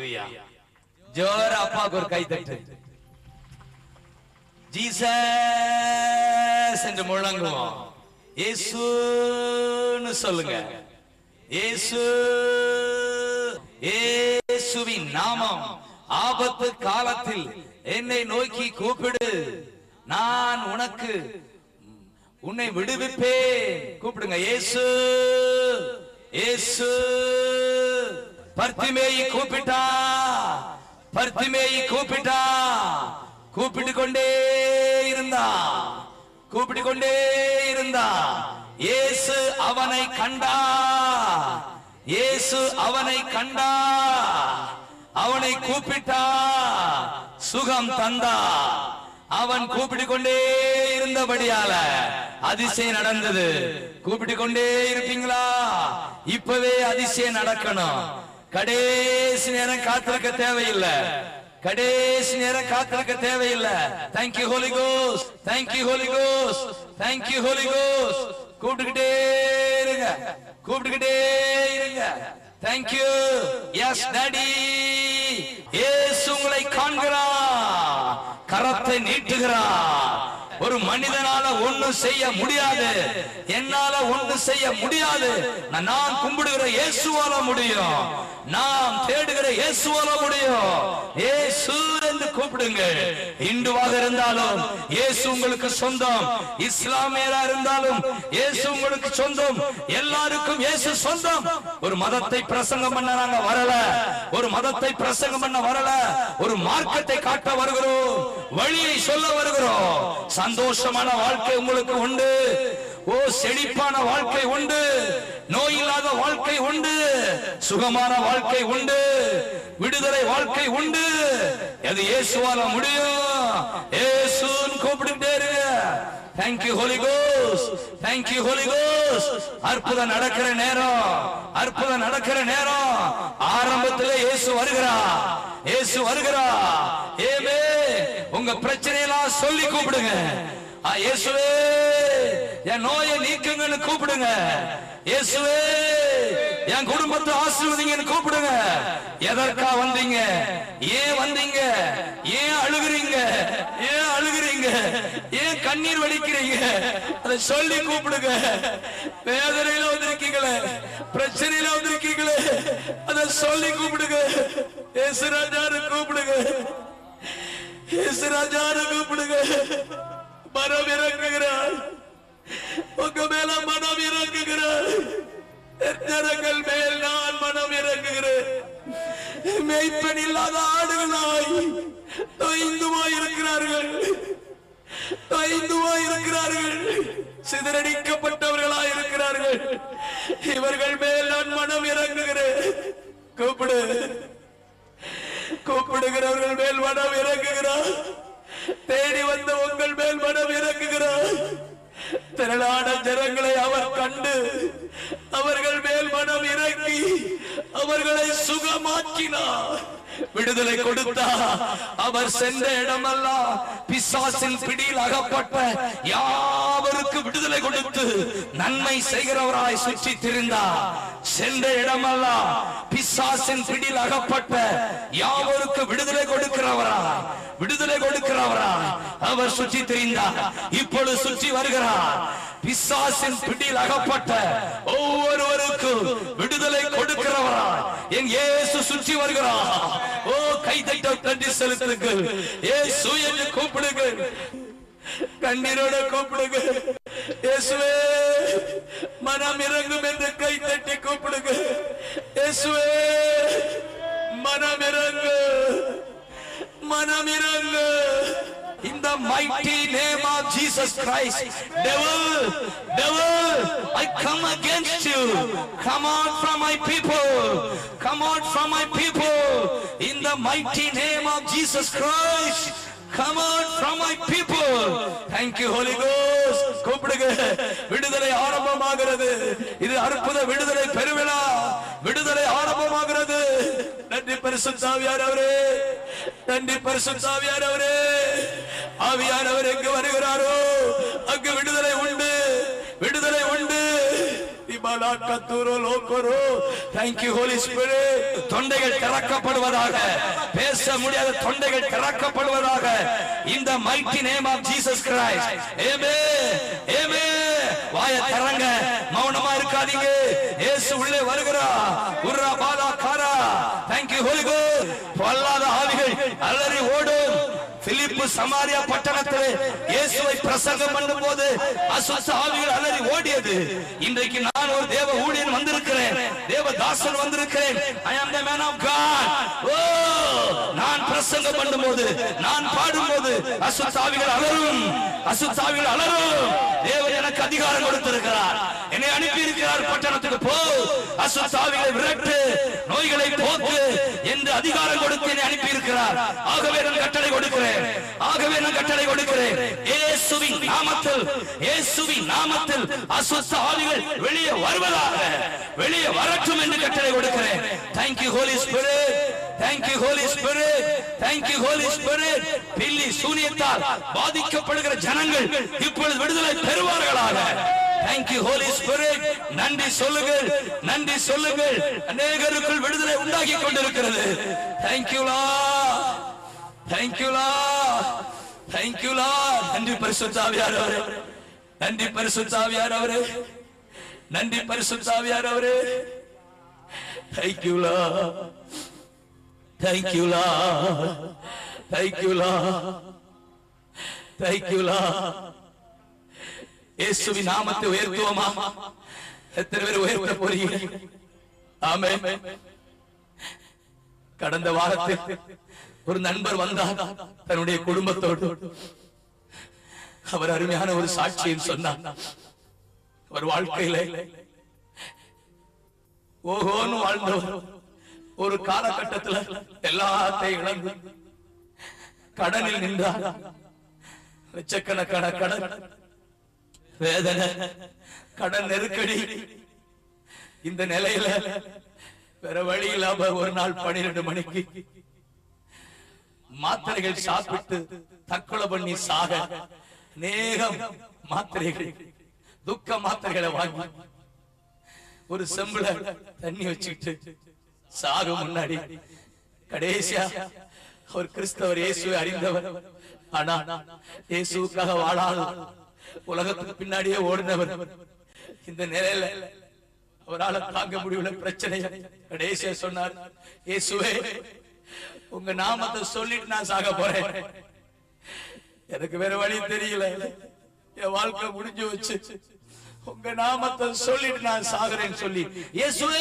அல்லேலூயா ஜோர அப்பாவுக்கு ஒரு கை தட்டு ஜீசஸ் என்று முழங்குவோம் இயேசுன்னு சொல்லுங்க இயேசு இயேசுவின் நாமம் ஆபத்து காலத்தில் என்னை நோக்கி கூப்பிடு நான் உனக்கு உன்னை விடுவிப்பேன் கூப்பிடுங்க இயேசு இயேசு பர்த்திமேயி கூப்பிட்டா பர்த்திமேயி கூப்பிட்டா கூப்பிட்டு கொண்டே இருந்தா கூப்பிட்டு கொண்டே இருந்தா இயேசு அவனை கண்டா இயேசு அவனை கண்டா அவனை கூப்பிட்டா சுகம் தந்தா அவன் கூப்பிட்டு கொண்டே இருந்தபடியால அதிசயம் நடந்தது கூப்பிட்டு கொண்டே இருப்பீங்களா இப்பவே அதிசயம் நடக்கணும் கடைசி நேரம் காத்திருக்க தேவையில்லை கடைசி நேரம் காத்திருக்க தேவையில்லை தேங்க்யூ ஹோலி கோஸ் தேங்க்யூ ஹோலி கோஸ் தேங்க்யூ ஹோலி கோஸ் கூப்பிட்டுக்கிட்டே இருங்க கூப்பிட்டுக்கிட்டே இருங்க தேங்க்யூ எஸ் டாடி இயேசு உங்களை காண்கிறா கரத்தை நீட்டுகிறா ஒரு மனிதனால ஒண்ணும் செய்ய முடியாது என்னால ஒண்ணும் செய்ய முடியாது நான் நான் கும்பிடுகிற இயேசுவால முடியும் நாம் தேடுகிற இயேசுவால முடியும் இயேசு என்று கூப்பிடுங்க இந்துவாக இருந்தாலும் இயேசு உங்களுக்கு சொந்தம் இஸ்லாமியரா இருந்தாலும் இயேசு உங்களுக்கு சொந்தம் எல்லாருக்கும் இயேசு சொந்தம் ஒரு மதத்தை பிரசங்கம் பண்ண நாங்க வரல ஒரு மதத்தை பிரசங்கம் பண்ண வரல ஒரு மார்க்கத்தை காட்ட வருகிறோம் வழியை சொல்ல வருகிறோம் சந்தோஷமான வாழ்க்கை உங்களுக்கு உண்டு ஓ செழிப்பான வாழ்க்கை உண்டு நோய் இல்லாத வாழ்க்கை உண்டு சுகமான வாழ்க்கை உண்டு விடுதலை வாழ்க்கை உண்டு அது இயேசுவால முடியும் இயேசுன்னு கூப்பிட்டுட்டே இருங்க தேங்க்யூ ஹோலி கோஸ் தேங்க்யூ ஹோலி கோஸ் அற்புதம் நடக்கிற நேரம் அற்புதம் நடக்கிற நேரம் ஆரம்பத்தில் இயேசு வருகிறா இயேசு வருகிறா ஏமே உங்க பிரச்சனையெல்லாம் சொல்லி கூப்பிடுங்க ஆ, இயேசுவே என் நோயை நீக்குங்கன்னு கூப்பிடுங்க இயேசுவே என் குடும்பத்தை ஆசீர்வதிங்கன்னு கூப்பிடுங்க எதற்கா வந்தீங்க ஏன் வந்தீங்க ஏன் அழுகுறீங்க ஏன் அழுகுறீங்க ஏன் கண்ணீர் வடிக்கிறீங்க அதை சொல்லி கூப்பிடுங்க வேதனையில வந்திருக்கீங்களே பிரச்சனையில வந்திருக்கீங்களே அதை சொல்லி கூப்பிடுங்க இயேசுராஜாரு கூப்பிடுங்க இயேசுராஜாரு கூப்பிடுங்க மனம் இறங்குகிறார் உங்க மேல மனம் இறங்குகிறார் ஜனங்கள் மேல் நான் மனம் இறங்குகிறேன் மெய்ப்பெண் இல்லாத ஆடுகளாய் தொய்ந்துமாய் இருக்கிறார்கள் தொய்ந்துமாய் இருக்கிறார்கள் சிதறடிக்கப்பட்டவர்களாய் இருக்கிறார்கள் இவர்கள் மேல் நான் மனம் இறங்குகிறேன் கூப்பிடு கூப்பிடுகிறவர்கள் மேல் மனம் இறங்குகிறார் தேடி வந்த உங்கள் மேல் மனம் இறங்குகிறார் திரளான ஜனங்களை அவர் கண்டு அவர்கள் மேல் மனம் இறங்கி அவர்களை சுகமாக்கினார் விடுதலை கொடுத்தா அவர் சென்ற இடமெல்லாம் பிசாசின் பிடியில் அகப்பட்ட யாவருக்கு விடுதலை கொடுத்து நன்மை செய்கிறவராய் சுற்றி திரிந்தார் சென்ற இடமெல்லாம் பிசாசின் பிடியில் அகப்பட்ட யாவருக்கு விடுதலை கொடுக்கிறவராய் விடுதலை கொடுக்கிறவராய் அவர் சுற்றி திரிந்தார் இப்பொழுது சுற்றி வருகிறார் பிசாசின் பிடியில் அகப்பட்ட ஒவ்வொருவருக்கும் விடுதலை கொடுக்கிறவராய் என் இயேசு சுற்றி வருகிறார் ஓ கை தட்ட நன்றி செலுத்துங்கள் இயேசு என்று கூப்பிடுங்கள் கண்ணீரோட கூப்பிடுங்க இயேசுவே மனம் இறங்கும் என்று கை தட்டி கூப்பிடுங்க இயேசுவே மனம் இறங்கு மனம் இறங்கு In the mighty name of Jesus Christ, devil, devil, I come against you. Come out from my people. Come out from my people. In the mighty name of Jesus Christ. Come out from my people. Thank you, Holy Ghost. கூப்பிடுங்க விடுதலை ஆரம்பமாகிறது இது அற்புத விடுதலை பெருவிழா விடுதலை ஆரம்பமாகிறது நன்றி பரிசுத்தாவியார் அவரே நன்றி பரிசுத்தாவியார் அவரே ஆவியானவர் எங்கு வருகிறாரோ அங்கு விடுதலை உண்டு விடுதலை உண்டு இமாலாட்ட கத்துரோ லோக்கரோ thank you holy spirit தொண்டைகள் திறக்கப்படுவதாக பேச முடியாத தொண்டைகள் திறக்கப்படுவதாக இந்த mighty name of jesus christ amen amen வாய திறங்க மௌனமா இருக்காதீங்க இயேசு உள்ளே வருகிறா உர்ரா பாலா காரா thank you holy ghost பொல்லாத ஆவிகள் அலறி ஓடும் பிலிப்பு சமாரியா பட்டணத்திலே இயேசுவை பிரசங்கம் பண்ணும்போது அசுத்த ஆவிகள் அலறி ஓடியது இன்றைக்கு நான் ஒரு தேவ ஊழியன் வந்திருக்கிறேன் தேவ தாசன் வந்திருக்கிறேன் I am the man of God ஓ நான் பிரசங்கம் பண்ணும்போது நான் பாடும்போது அசுத்த ஆவிகள் அலறும் அசுத்த ஆவிகள் அலறும் தேவன் எனக்கு அதிகாரம் கொடுத்திருக்கிறார் என்னை அனுப்பி இருக்கிறார் பட்டணத்துக்கு போ அசுத்த ஆவிகளை விரட்டு நோய்களை போக்கு என்று அதிகாரம் கொடுத்து என்னை அனுப்பி இருக்கிறார் ஆகவே நான் கட்டளை கொடுக்கிறேன் ஆகவே நான் கட்டளை கொடுக்கிறேன் இயேசுவின் நாமத்தில் இயேசுவின் நாமத்தில் அசுத்த ஆவிகள் வெளியே வருவதாக வெளியே வரட்டும் என்று கட்டளை கொடுக்கிறேன் thank you holy spirit thank you holy spirit thank you holy spirit பில்லி சூனியத்தால் பாதிக்கப்படுகிற ஜனங்கள் இப்பொழுது விடுதலை பெறுவார்களாக Thank you Holy Spirit நன்றி சொல்லுங்கள் நன்றி சொல்லுங்கள் அநேகருக்குள் விடுதலை உண்டாகி கொண்டிருக்கிறது Thank you Lord Thank you Lord Thank you Lord நன்றி பரிசுத்தாவியார் அவரே நன்றி பரிசுத்தாவியார் அவரே நன்றி பரிசுத்தாவியார் அவரே Thank you Lord Thank you Lord Thank you Lord Thank you Lord இயேசுவின் நாமத்தை உயர்த்துவோமா எத்தனை பேர் உயர்த்த போறீங்க ஆமென் கடந்த வாரத்தில் ஒரு நண்பர் வந்தார் தன்னுடைய குடும்பத்தோடு அவர் அருமையான ஒரு சாட்சியம் சொன்னார் அவர் வாழ்க்கையில ஓஹோன்னு வாழ்ந்தவர் ஒரு காலகட்டத்துல எல்லாத்தையும் இழந்து கடனில் நின்றார் லட்சக்கணக்கான கடன் வேதனை கடன் நெருக்கடி இந்த நிலையில வேற வழி இல்லாம ஒரு நாள் பன்னிரண்டு மணிக்கு மாத்திரைகள் சாப்பிட்டு தற்கொலை பண்ணி சாக நேகம் மாத்திரைகள் துக்க மாத்திரைகளை வாங்கி ஒரு செம்புல தண்ணி வச்சுக்கிட்டு சாக முன்னாடி கடைசியா அவர் கிறிஸ்தவர் இயேசுவை அறிந்தவர் ஆனா இயேசுவுக்காக வாழாத உலகத்துக்கு பின்னாடியே ஓடினவர் இந்த நிலையில அவரால் தாங்க முடியல பிரச்சனை கடைசியா சொன்னார் இயேசுவே உங்க நாமத்தை சொல்லிட்டு நான் சாக போறேன் எனக்கு வேற வழி தெரியல என் வாழ்க்கை முடிஞ்சு வச்சு உங்க நாமத்தை சொல்லிட்டு நான் சாகுறேன்னு சொல்லி இயேசுவே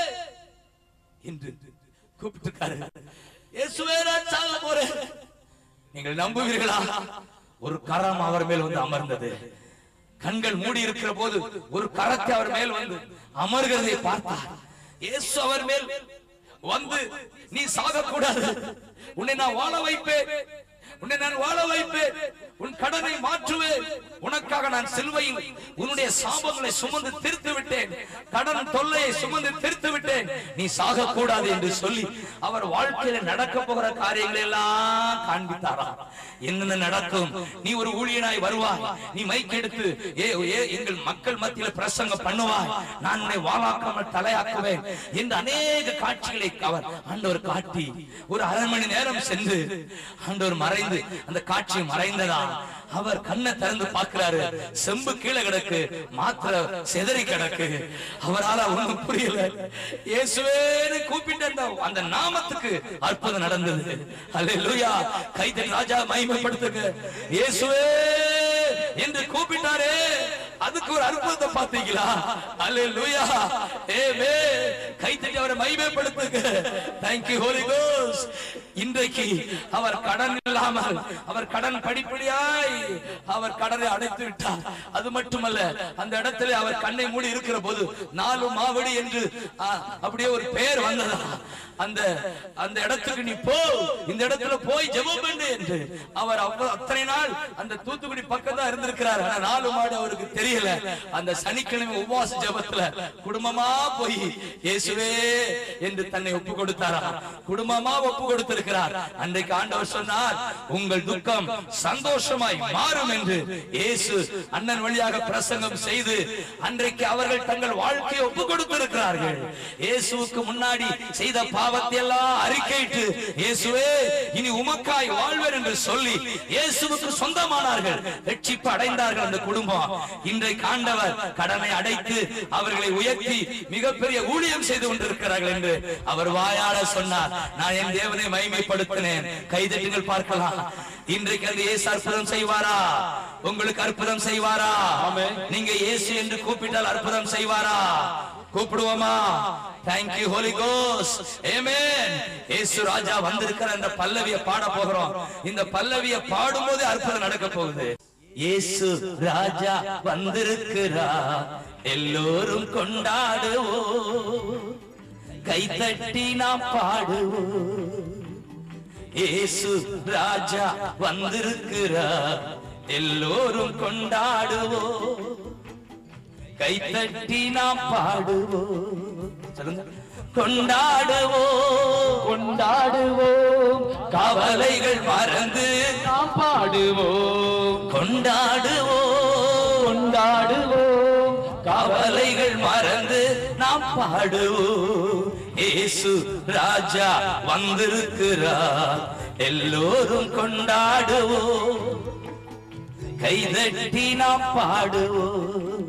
என்று கூப்பிட்டுருக்காரு இயேசுவே நான் சாக போறேன் நீங்கள் நம்புவீர்களா ஒரு கரம் அவர் மேல் வந்து அமர்ந்தது கண்கள் மூடி இருக்கிற போது ஒரு கரத்தை அவர் மேல் வந்து அமர்கிறதை பார்த்தார் இயேசு அவர் மேல் வந்து நீ சாகக்கூடாது உன்னை நான் வாழ வைப்பேன் உன்னை நான் வாழ வைப்பேன் உன் கடனை மாற்றுவேன் உனக்காக நான் சிலுவையில் உன்னுடைய சாபங்களை சுமந்து தீர்த்து விட்டேன் கடன் தொல்லையை சுமந்து தீர்த்து விட்டேன் நீ சாகக்கூடாது என்று சொல்லி அவர் வாழ்க்கையில நடக்க போகிற காரியங்களை எல்லாம் காண்பித்தாராம் என்னென்ன நடக்கும் நீ ஒரு ஊழியனாய் வருவாய் நீ மைக் எடுத்து ஏ ஏ எங்கள் மக்கள் மத்தியில பிரசங்கம் பண்ணுவாய் நான் உன்னை வாழாக்காமல் தலையாக்குவேன் என்று அநேக காட்சிகளை அவர் ஆண்டவர் காட்டி ஒரு அரை மணி நேரம் சென்று ஆண்டவர் மறைந்து அந்த காட்சி மறைந்ததா அவர் கண்ணை திறந்து பார்க்கிறாரு செம்பு கீழே கிடக்கு மாத்திர செதறி கிடக்கு அவரால ஒண்ணும் புரியல இயேசுவேன்னு கூப்பிட்டு அந்த அந்த நாமத்துக்கு அற்புதம் நடந்தது அல்லேலூயா கைதட்டி ராஜா மகிமைப்படுத்துங்க இயேசுவே என்று கூப்பிட்டாரே அதுக்கு ஒரு அற்புதத்தை பார்த்தீங்களா அல்லேலூயா ஏமே கைத்தட்டி அவரை மகிமைப்படுத்துங்க தேங்க் யூ ஹோலி கோஸ்ட் இன்றைக்கு அவர் கடன் இல்லாமல் அவர் கடன் படிப்படியாய் அவர் கடனை அடைத்து விட்டார் அது மட்டுமல்ல அந்த இடத்துல அவர் கண்ணை மூடி இருக்கிற போது நாலு மாவடி என்று ஆ, அப்படியே ஒரு பெயர் வந்ததா அந்த அந்த இடத்துக்கு நீ போ இந்த இடத்துல போய் ஜெபம் பண்ணு என்று அவர் அவ்வ- அத்தனை நாள் அந்த தூத்துக்குடி பக்கம் தான் இருந்திருக்கிறார் ஆனா நாலு மாடு அவருக்கு தெரியல அந்த சனிக்கிழமை உபவாச ஜெபத்துல குடும்பமா போய் இயேசுவே என்று தன்னை ஒப்பு கொடுத்தாரா குடும்பமா ஒப்பு கொடுத்திருக்கிறார் அன்றைக்கு ஆண்டவர் சொன்னார் உங்கள் துக்கம் சந்தோஷமாய் மாறும் என்று இயேசு அண்ணன் வழியாக பிரசங்கம் செய்து அன்றைக்கு அவர்கள் தங்கள் வாழ்க்கையை ஒப்பு கொடுத்திருக்கிறார்கள் இயேசுவுக்கு முன்னாடி செய்த பாவத்தை எல்லாம் அறிக்கையிட்டு இயேசுவே இனி உமக்காய் வாழ்வர் என்று சொல்லி இயேசுவுக்கு சொந்தமானார்கள் ரட்சிப்பு அடைந்தார்கள் அந்த குடும்பம் இன்றைக்கு ஆண்டவர் கடனை அடைத்து அவர்களை உயர்த்தி மிகப்பெரிய ஊழியம் செய்து கொண்டிருக்கிறார்கள் என்று அவர் வாயால சொன்னார் நான் என் தேவனை மகிமைப்படுத்தினேன் கைதட்டுங்கள் பார்க்கலாம் இன்றைக்கு அந்த இயேசு அற்புதம் செய்வாரா உங்களுக்கு அற்புதம் செய்வாரா நீங்க இயேசு என்று கூப்பிட்டால் அற்புதம் செய்வாரா கூப்பிடுவோமா thank you holy ghost amen இயேசு ராஜா வந்திருக்கிற அந்த பல்லவிய பாட போகிறோம் இந்த பல்லவிய பாடும்போது அற்புதம் நடக்க போகுது இயேசு ராஜா வந்திருக்கிறா எல்லோரும் கொண்டாடுவோம் கைத்தட்டி நாம் பாடுவோம் இயேசு ராஜா வந்திருக்கிறார் எல்லோரும் கொண்டாடுவோம் கைத்தட்டி நாம் பாடுவோம் சொல்லுங்க கொண்டாடுவோம் கொண்டாடுவோம் கவலைகள் மறந்து நாம் பாடுவோம் கொண்டாடுவோம் கொண்டாடுவோம் கவலைகள் மறந்து நாம் பாடுவோம் இயேசு ராஜா வந்திருக்கிறார் எல்லோரும் கொண்டாடுவோம் கைதட்டி நாம் பாடுவோம்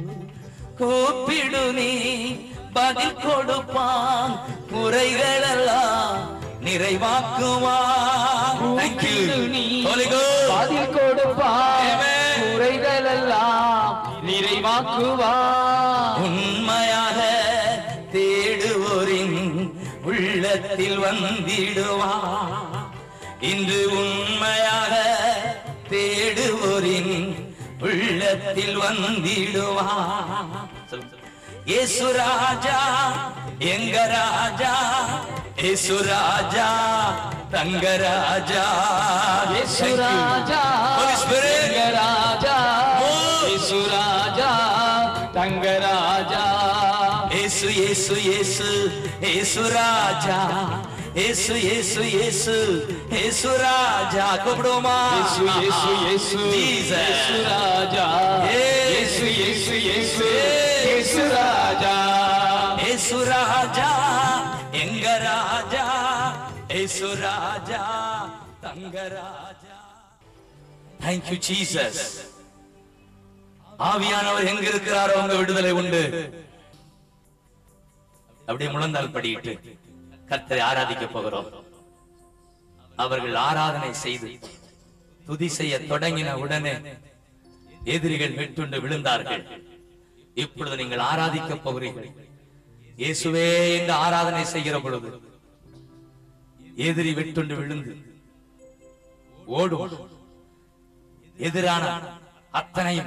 கூப்பிடு நீ பதில் கொடுப்பான் குறைகளெல்லாம் நிறைவாக்குவான் Thank you. Holy Ghost. பதில் கொடுப்பார் Amen. குறைகள் எல்லாம் நிறைவாக்குவார் உண்மையாக தேடுவோரின் உள்ளத்தில் வந்திடுவான் இன்று உண்மையாக தேடுவோரின் உள்ளத்தில் வந்திடுவான் இயேசு ராஜா எங்க ராஜா இயேசு ராஜா தங்க ராஜா இயேசு ராஜா Holy Spirit. தங்க ராஜா Move. இயேசு ராஜா தங்க ராஜா இயேசு இயேசு இயேசு இயேசு ராஜா இயேசு இயேசு இயேசு இயேசு ராஜா கூப்பிடுவோமா இயேசு இயேசு இயேசு Jesus. இயேசு ராஜா Yes. இயேசு இயேசு இயேசு Yes. இயேசு ராஜா இயேசு ராஜா எங்க ராஜா இயேசு ராஜா தங்க ராஜா Thank you Jesus ஆவியானவர் எங்க இருக்கிறாரோ அங்க விடுதலை உண்டு அப்படியே முழந்தால் படியிட்டு கர்த்தரை ஆராதிக்க போகிறோம் அவர்கள் ஆராதனை செய்து துதி செய்ய தொடங்கின உடனே எதிரிகள் வெட்டுண்டு விழுந்தார்கள் இப்பொழுது நீங்கள் ஆராதிக்க போகிறீர்கள் இயேசுவே என்று ஆராதனை செய்கிற பொழுது எதிரி வெட்டுண்டு விழுந்து ஓடும் எதிரான அத்தனையும்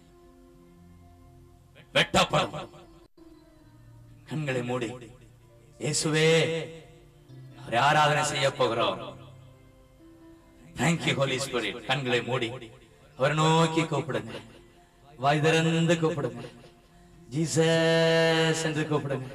வெட்டப்படும் கண்களை மூடி இயேசுவே அவரை ஆராதனை செய்ய போகிறோம் தேங்க்யூ ஹோலி ஸ்பிரிட் கண்களை மூடி அவரை நோக்கி கூப்பிடுங்க வாய் திறந்து கூப்பிடுங்க ஜீசஸ் என்று கூப்பிடுங்க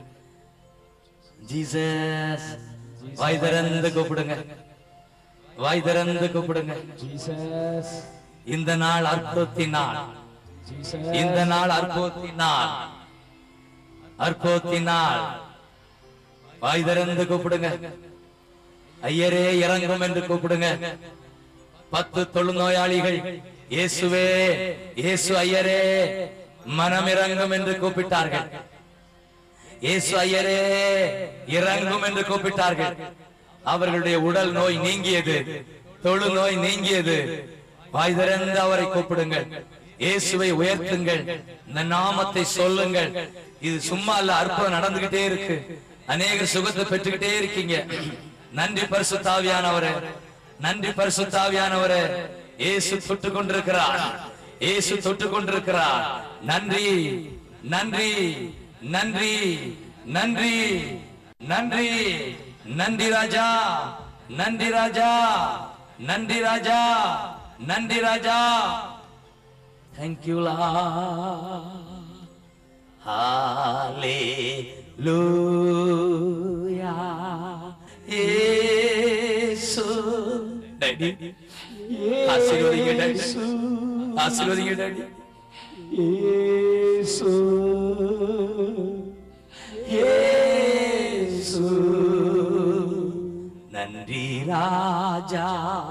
ஜீசஸ் வாய் திறந்து கூப்பிடுங்க வாய் திறந்து கூப்பிடுங்க ஜீசஸ் இந்த நாள் அற்புதத்தின் நாள் ஜீசஸ் இந்த நாள் அற்புதத்தின் நாள் அற்புதத்தின் நாள் வாய் திறந்து கூப்பிடுங்க ஐயரே இறங்கும் என்று கூப்பிடுங்க பத்து தொழுநோயாளிகள் இயேசுவே இயேசு ஐயரே மனம் இறங்கும் என்று கூப்பிட்டார்கள் இயேசு ஐயரே இறங்கும் என்று கூப்பிட்டார்கள் அவர்களுடைய உடல் நோய் நீங்கியது தொழு நோய் நீங்கியது வாய் திறந்து அவரை கூப்பிடுங்கள் இயேசுவை உயர்த்துங்கள் இந்த நாமத்தை சொல்லுங்கள் இது சும்மா இல்ல அற்புதம் நடந்துகிட்டே இருக்கு அநேக சுகத்தை பெற்றுக்கிட்டே இருக்கீங்க நன்றி பரிசுத்தாவியானவரே நன்றி பரிசுத்தாவியானவரே இயேசு தொட்டு கொண்டிருக்கிறார் இயேசு தொட்டு கொண்டிருக்கிறார் நன்றி நன்றி நன்றி நன்றி நன்றி நன்றி ராஜா நன்றி ராஜா நன்றி ராஜா நன்றி ராஜா தேங்க்யூ லா ஹalleluya இயேசு டாடி ஆசீர்வதிங்க டாடி ஆசீர்வதிங்க டாடி இயேசு இயேசு நன்றி ராஜா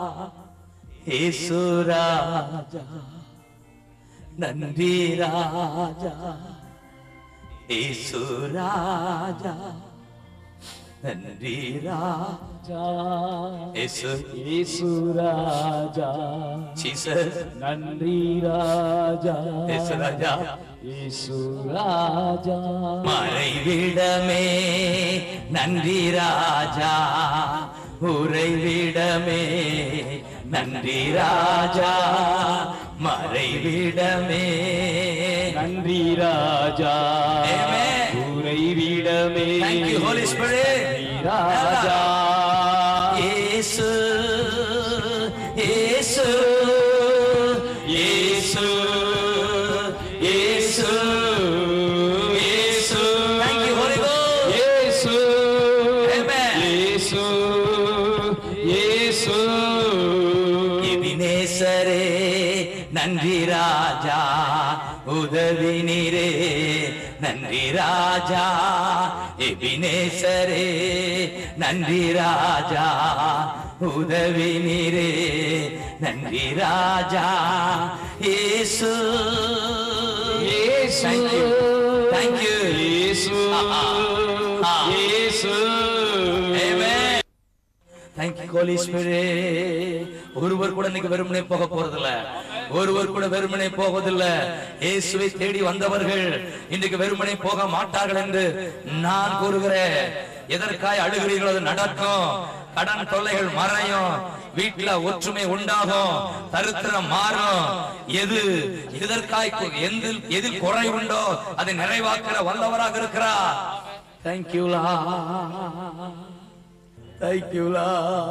இயேசு ராஜா நன்றி ராஜா இயேசு ராஜா நன்றி ராஜா ராஜா இயேசு இயேசு ராஜா ஜீசஸ் நன்றி ராஜா இயேசு ராஜா இயேசு ராஜா மறைவிடமே நன்றி ராஜா உறைவிடமே நன்றி ராஜா மறைவிடமே நன்றி ராஜா Amen. உறைவிடமே Thank you, Holy Spirit. நன்றி ராஜா இயேசு இயேசு இயேசு இயேசு இயேசு Thank you, Holy Ghost. இயேசு Amen. இயேசு இயேசு எபினேசரே நன்றி ராஜா உதவி நீரே நன்றி ராஜா எபினேசரே நன்றி ராஜா உதவி நீரே நன்றி ராஜா இயேசு இயேசு Thank you. Thank you. இயேசு ஆ. இயேசு Amen. Thank you, Holy Spirit. ஒருவர் கூட இன்னைக்கு வெறுமனே போக போறதில்ல ஒருவர் கூட வெறுமனே போவதில்ல இயேசுவை தேடி வந்தவர்கள் இன்றைக்கு வெறுமனே போக மாட்டார்கள் என்று நான் கூறுகிறேன் எதற்காய் அழுகிறீர்களோ அது நடக்கும் கடன் தொல்லைகள் மறையும் வீட்டுல ஒற்றுமை உண்டாகும் தரித்திரம் மாறும் எது எதற்காய் கு- எந்தில் எதில் குறை உண்டோ அதை நிறைவாக்குற வல்லவராக இருக்கிறார் தேங்க்யூலா தேங்க்யூலா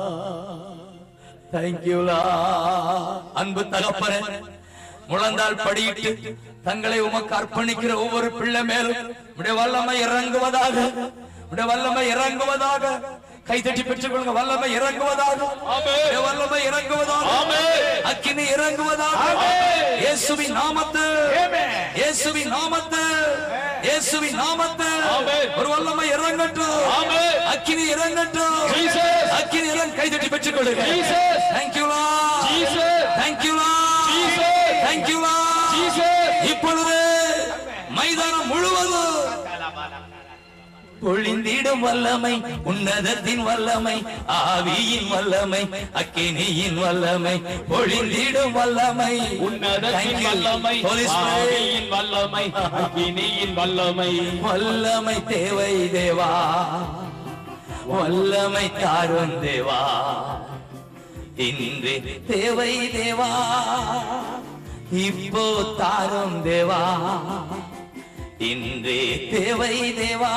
தேங்க்யூலா அன்பு தகப்பனே முழந்தால் படியிட்டு தங்களை உமக்கு அர்ப்பணிக்கிற ஒவ்வொரு பிள்ளை மேலும் உடைய வல்லமை இறங்குவதாக உடைய வல்லமை இறங்குவதாக கை தட்டி பெற்றுக் கொள்ளுங்க வல்லமை இறங்குவதாக உடைய வல்லமை இறங்குவதாக அக்கினி இறங்குவதாக இயேசுவின் நாமத்து இயேசுவின் நாமத்து இயேசுவின் நாமத்து ஒரு வல்லமை இறங்கட்டும் அக்கினி இறங்கட்டும் Jesus. அக்கினி இறங்க கை தட்டி பெற்றுக் கொள்ளுங்க Jesus. தேங்க்யூ லா Jesus. தேங்க்யூ லா Jesus. தேங்க்யூ லா Jesus. இப்பொழுது மைதானம் முழுவதும் பொழிந்திடும் வல்லமை உன்னதத்தின் வல்லமை ஆவியின் வல்லமை அக்கினியின் வல்லமை பொழிந்திடும் வல்லமை உன்னதத்தின் Thank you. வல்லமை Holy Spirit. ஆவியின் வல்லமை அக்கினியின் வல்லமை வல்லமை தேவை தேவா வல்லமை தாரும் தேவா இன்று தேவை தேவா இப்போ தாரும் தேவா இன்று தேவை தேவா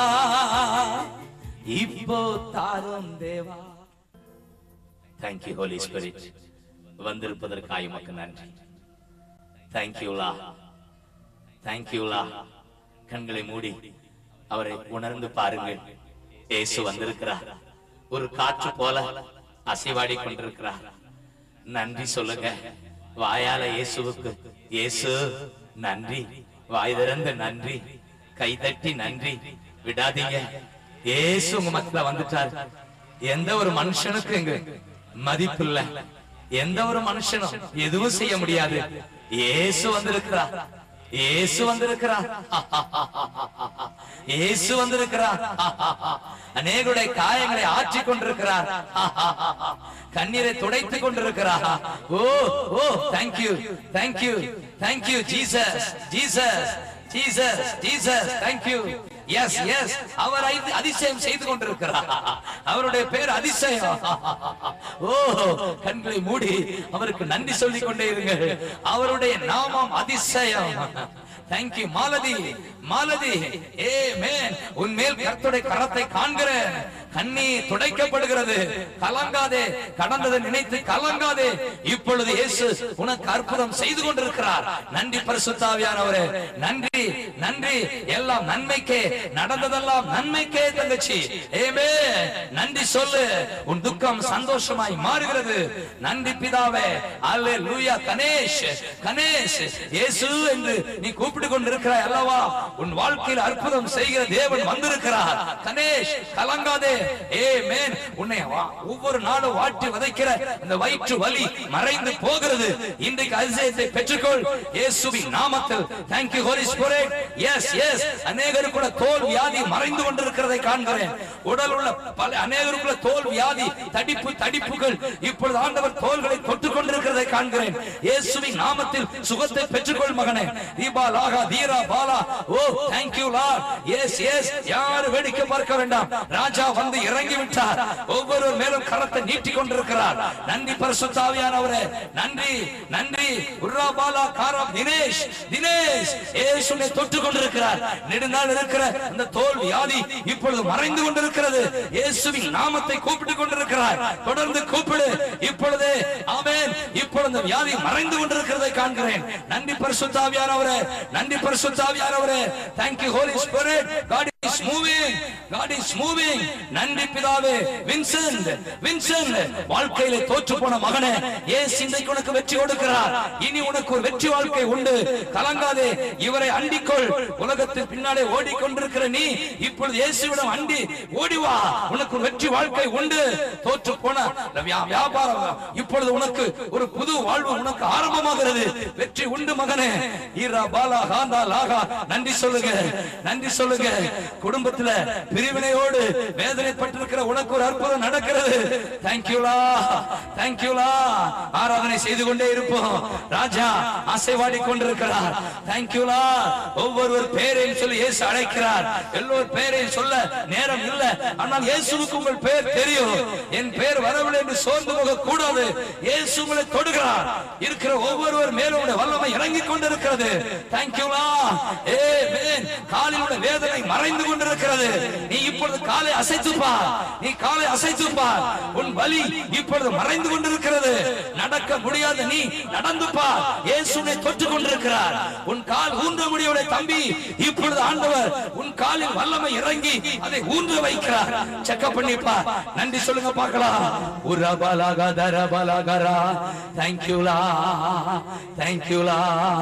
இப்போ தாரும் தேவா தேங்க்யூ ஹோலி ஸ்பிரிட் வந்திருப்பதற்காக உமக்கு நன்றி தேங்க்யூலா தேங்க்யூலா கண்களை மூடி அவரை உணர்ந்து பாருங்கள் இயேசு வந்திருக்கிறார் ஒரு காற்று போல அசைவாடி கொண்டிருக்கிறார் நன்றி சொல்லுங்க வாயால இயேசுவுக்கு இயேசு நன்றி வாய் திறந்த நன்றி கை தட்டி நன்றி விடாதீங்க இயேசு உங்க மத்தில வந்துட்டார் எந்த ஒரு மனுஷனுக்கு இங்கு மதிப்பு இல்ல எந்த ஒரு மனுஷனும் எதுவும் செய்ய முடியாது இயேசு வந்திருக்கிறார் இயேசு வந்திருக்கிறார் இயேசு வந்திருக்கிறார் அநேகருடைய காயங்களை ஆற்றிக் கொண்டிருக்கிறார் கண்ணீரை துடைத்துக் கொண்டிருக்கிறார் ஓ ஓ thank you thank you thank you Jesus Jesus Jesus Jesus thank you yes yes அவர் ஐ- அதிசயம் செய்து கொண்டிருக்கிறார் அவருடைய பேர் அதிசயம் ஓ கண்களை மூடி அவருக்கு நன்றி சொல்லிக் கொண்டே இருங்கள் அவருடைய நாமம் அதிசயம் thank you Malathi Malathi amen உன் மேல் கர்த்தருடைய கரத்தை காண்கிறேன் கண்ணீர் துடைக்கப்படுகிறது கலங்காதே கடந்ததை நினைத்து கலங்காதே இப்பொழுது இயேசு உனக்கு அற்புதம் செய்து கொண்டிருக்கிறார் நன்றி பரிசுத்தாவியானவரே நன்றி நன்றி எல்லாம் நன்மைக்கே நடந்ததெல்லாம் நன்மைக்கே தங்கச்சி ஏமே நன்றி சொல்லு உன் துக்கம் சந்தோஷமாய் மாறுகிறது நன்றி பிதாவே அல்லே லூயா கணேஷ் கணேஷ் இயேசு என்று நீ கூப்பிட்டு கொண்டிருக்கிறாய் அல்லவா உன் வாழ்க்கையில் அற்புதம் செய்கிற தேவன் வந்திருக்கிறார் கணேஷ் கலங்காதே ஏ மேன் உன்னை வா- ஒவ்வொரு நாளும் வாட்டி வதைக்கிற அந்த வயிற்று வலி மறைந்து போகிறது இன்றைக்கு அதிசயத்தை பெற்றுக்கொள் இயேசுவின் நாமத்தில் thank you holy spirit yes yes அநேகருக்குள்ள தோல் வியாதி மறைந்து கொண்டிருக்கிறதை காண்கிறேன் உடல் உள்ள பல அநேகருக்குள்ள தோல் வியாதி தடிப்பு தடிப்புகள் இப்பொழுது ஆண்டவர் தோள்களை தொட்டுக் கொண்டிருக்கிறதை காண்கிறேன் இயேசுவின் நாமத்தில் சுகத்தை பெற்றுக்கொள் மகனே தீபா லாகா தீரா பாலா ஓ thank you lord yes yes யாரும் வேடிக்கை பார்க்க வேண்டாம் ராஜா வந்து இறங்கி விட்டார் ஒவ்வொரு மேலும் கரத்தை நீட்டிக் கொண்டிருக்கிறார் நன்றி பரிசுத்தாவியானவரே நன்றி நன்றி உர்ரா பாலா காரா தினேஷ் தினேஷ் இயேசுனை தொட்டுக் கொண்டிருக்கிறார் நெடுநாள் இருக்கிற அந்த தோல் வியாதி இப்பொழுது மறைந்து கொண்டிருக்கிறது இயேசுவின் நாமத்தை கூப்பிட்டுக் கொண்டிருக்கிறார் தொடர்ந்து கூப்பிடு இப்பொழுதே ஆமென் இப்பொழுது இந்த வியாதி மறைந்து கொண்டிருக்கிறதை காண்கிறேன் நன்றி பரிசுத்தாவியானவரே நன்றி பரிசுத்தாவியானவரே thank you holy spirit god is moving god is moving நன்றி பிதாவே வின்சென்ட் வின்சென்ட் வாழ்க்கையிலே தோற்று போன மகனே இயேசு இன்றைக்கு உனக்கு வெற்றி கொடுக்கிறார் இனி உனக்கு ஒரு வெற்றி வாழ்க்கை உண்டு கலங்காதே இவரை அண்டிக்கொள் உலகத்தின் பின்னாலே ஓடிக்கொண்டிருக்கிற நீ இப்பொழுது இயேசுவிடம் அண்டி ஓடி வா உனக்கு ஒரு வெற்றி வாழ்க்கை உண்டு தோற்று போன இந்த வியா- வியாபாரம் இப்பொழுது உனக்கு ஒரு புது வாழ்வு உனக்கு ஆரம்பமாகிறது வெற்றி உண்டு மகனே ஈரா பாலா காந்தா லாகா நன்றி சொல்லுங்க நன்றி சொல்லுங்க குடும்பத்துல பிரிவினையோடு வேதனைப்பட்டிருக்கிற உனக்கு ஒரு அற்புதம் நடக்கிறது தேங்க்யூலா தேங்க்யூலா ஆராதனை செய்து கொண்டே இருப்போம் ராஜா ஆசைவாடி கொண்டிருக்கிறார் தேங்க்யூலா ஒவ்வொருவர் பேரையும் சொல்லி இயேசு அழைக்கிறார் எல்லோர் பேரையும் சொல்ல நேரம் இல்ல ஆனால் இயேசுவுக்கு உங்கள் பேர் தெரியும் என் பேர் வரவில்லை என்று சோர்ந்து போக கூடாது இயேசு உங்களை தொடுகிறார் இருக்கிற ஒவ்வொருவர் மேலும் உடைய வல்லமை இறங்கிக் கொண்டிருக்கிறது தேங்க்யூலா ஏ காலில் உள்ள வேதனை மறைந்து கொண்டிருக்கிறது நீ இப்பொழுது காலை அசைத்து பார் நீ காலை அசைத்து பார் உன் வலி இப்பொழுது மறைந்து கொண்டிருக்கிறது நடக்க முடியாத நீ நடந்து பார் இயேசுனை தொட்டு கொண்டிருக்கிறார் உன் கால் ஊன்ற முடியவில்லை தம்பி இப்பொழுது ஆண்டவர் உன் காலில் வல்லமை இறங்கி அதை ஊன்ற வைக்கிறார் செக்கப் பண்ணி பார் நன்றி சொல்லுங்க பார்க்கலாம் உரபலக தரபலகரா தேங்க்யூலா தேங்க்யூலா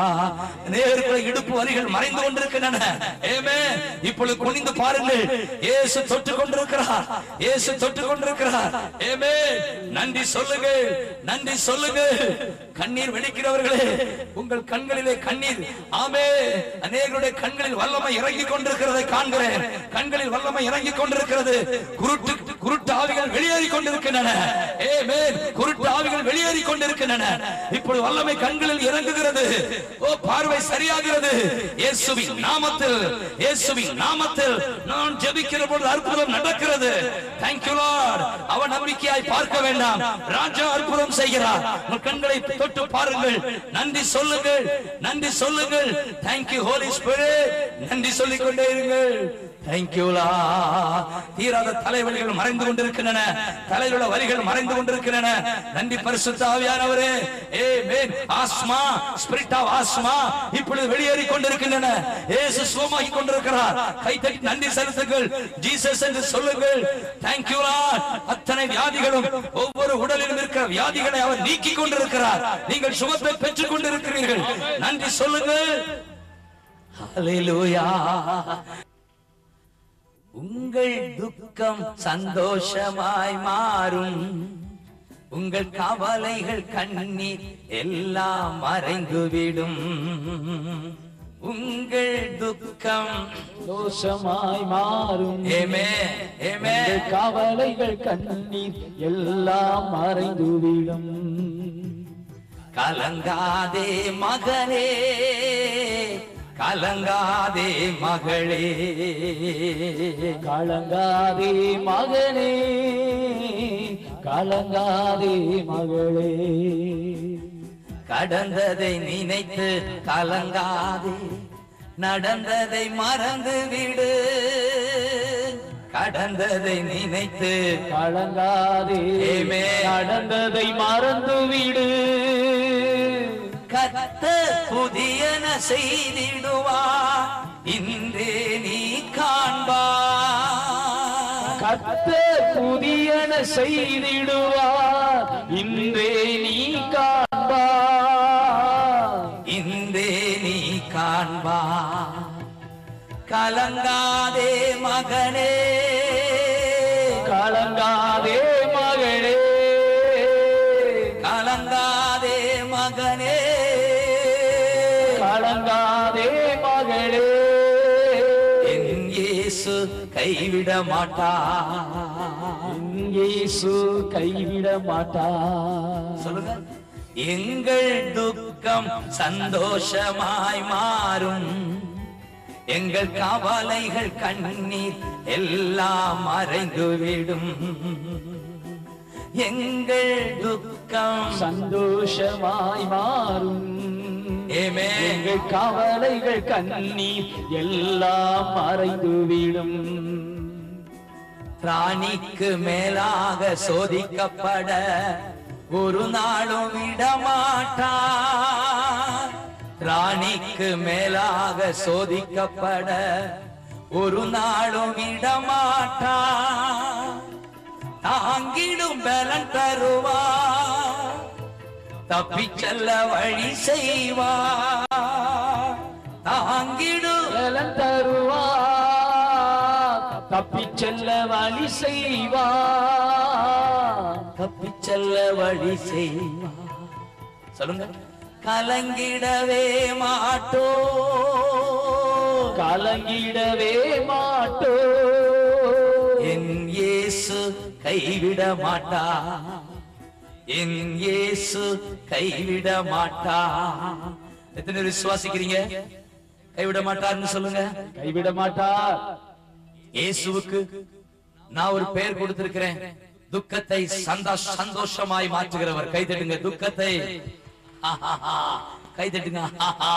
நேருக்குள்ள இடுப்பு வலிகள் மறைந்து கொண்டிருக்கின்றன ஏமே இப்பொழுது குனிந்து பாருங்கள் இயேசு தொட்டு கொண்டிருக்கிறார் இயேசு தொட்டு கொண்டிருக்கிறார் ஏமே நன்றி சொல்லுங்கள் நன்றி சொல்லுங்கள் கண்ணீர் வெடிக்கிறவர்களே உங்கள் கண்களிலே கண்ணீர் ஆமே அநேகருடைய கண்களில் வல்லமை இறங்கி கொண்டிருக்கிறதை காண்கிறேன் கண்களில் வல்லமை இறங்கி கொண்டிருக்கிறது குருட்டு குருட்டு ஆவிகள் வெளியேறி கொண்டிருக்கின்றன ஏமே குருட்டு ஆவிகள் வெளியேறி கொண்டிருக்கின்றன இப்பொழுது வல்லமை கண்களில் இறங்குகிறது ஓ பார்வை சரியாகிறது இயேசுவின் நாமத்தில் இயேசுவின் நாமத்தில் நான் ஜெபிக்கிற பொழுது அற்புதம் நடக்கிறது Thank you Lord அவன் நம்பிக்கையாய் பார்க்க வேண்டாம் ராஜா அற்புதம் செய்கிறார் உங்கள் கண்களை தொட்டு பாருங்கள் நன்றி சொல்லுங்கள் நன்றி சொல்லுங்கள் Thank you Holy Spirit நன்றி சொல்லிக் கொண்டே இருங்கள் Thank you Lord தீராத தலைவலிகள் மறைந்து கொண்டிருக்கின்றன தலையிலுள்ள வலிகள் மறைந்து கொண்டிருக்கின்றன நன்றி பரிசுத்த ஆவியானவரே amen asthma spirit of asthma இப்பொழுது வெளியேறி கொண்டிருக்கின்றன இயேசு சுகமாகி கொண்டிருக்கிறார் கை தட்டி நன்றி செலுத்துங்கள் ஜீசஸ் என்று சொல்லுங்கள் தேங்க் யூ அத்தனை வியாதிகளும் ஒவ்வொரு உடலிலும் இருக்கிற வியாதிகளை அவர் நீக்கி கொண்டிருக்கிறார் நீங்கள் சுகத்தை பெற்றுக் கொண்டிருக்கிறீர்கள் நன்றி சொல்லுங்கள் ஹalleluya உங்கள் துக்கம் சந்தோஷமாய் மாறும் உங்கள் கவலைகள் கண்ணீர் எல்லாம் மறைந்துவிடும் உங்கள் துக்கம் தோஷமாய் மாறும் ஏமே ஏமே உங்கள் கவலைகள் கண்ணீர் எல்லாம் மறைந்துவிடும் கலங்காதே மகனே கலங்காதே மகளே கலங்காதே மகனே கலங்காதே மகளே கடந்ததை நினைத்து கலங்காதே நடந்ததை மறந்து விடு கடந்ததை நினைத்து கலங்காதே Amen. நடந்ததை மறந்துவிடு கத்த புதியன செய்திடுவா இன்றே நீ காண்பா கத்த புதியன செய்திடுவார் இன்றே நீ காண்பா இன்றே நீ காண்பா கலங்காதே மகனே கலங்காதே மகளே கலங்காதே மகனே கலங்காதே மகளே என் இயேசு கைவிட மாட்டா இயேசு கைவிட மாட்டா சொல்லுங்க எங்கள் துக்கம் சந்தோஷமாய் மாறும் எங்கள் கவலைகள் கண்ணீர் எல்லாம் மறைந்துவிடும் எங்கள் துக்கம் சந்தோஷமாய் மாறும் Amen. எங்கள் கவலைகள் கண்ணீர் எல்லாம் மறைந்துவிடும் ராணிக்கு மேலாக சோதிக்கப்பட ஒரு நாளும் விடமாட்டார் ராணிக்கு மேலாக சோதிக்கப்பட ஒரு நாளும் விடமாட்டார் தாங்கிடும் பலன் தருவா தப்பிச் செல்ல வழி செய்வா தாங்கிடும் பலன் தருவா தப்பிச் செல்ல வழி செய்வா தப்பிச் செல்ல வழி செய்வா சொல்லுங்க கலங்கிடவே மாட்டோ கலங்கிடவே மாட்டோ என் இயேசு கைவிட மாட்டா என் இயேசு கைவிட மாட்டா எத்தனை பேர் விசுவாசிக்கிறீங்க கைவிட மாட்டார்னு சொல்லுங்க கைவிட மாட்டார் இயேசுவுக்கு நான் ஒரு பெயர் கொடுத்திருக்கிறேன் துக்கத்தை சந்தோஷ சந்தோஷமாய் மாற்றுகிறவர் கை தட்டுங்க துக்கத்தை ஆஹாஹா. கை தட்டுங்க ஆஹாஹா.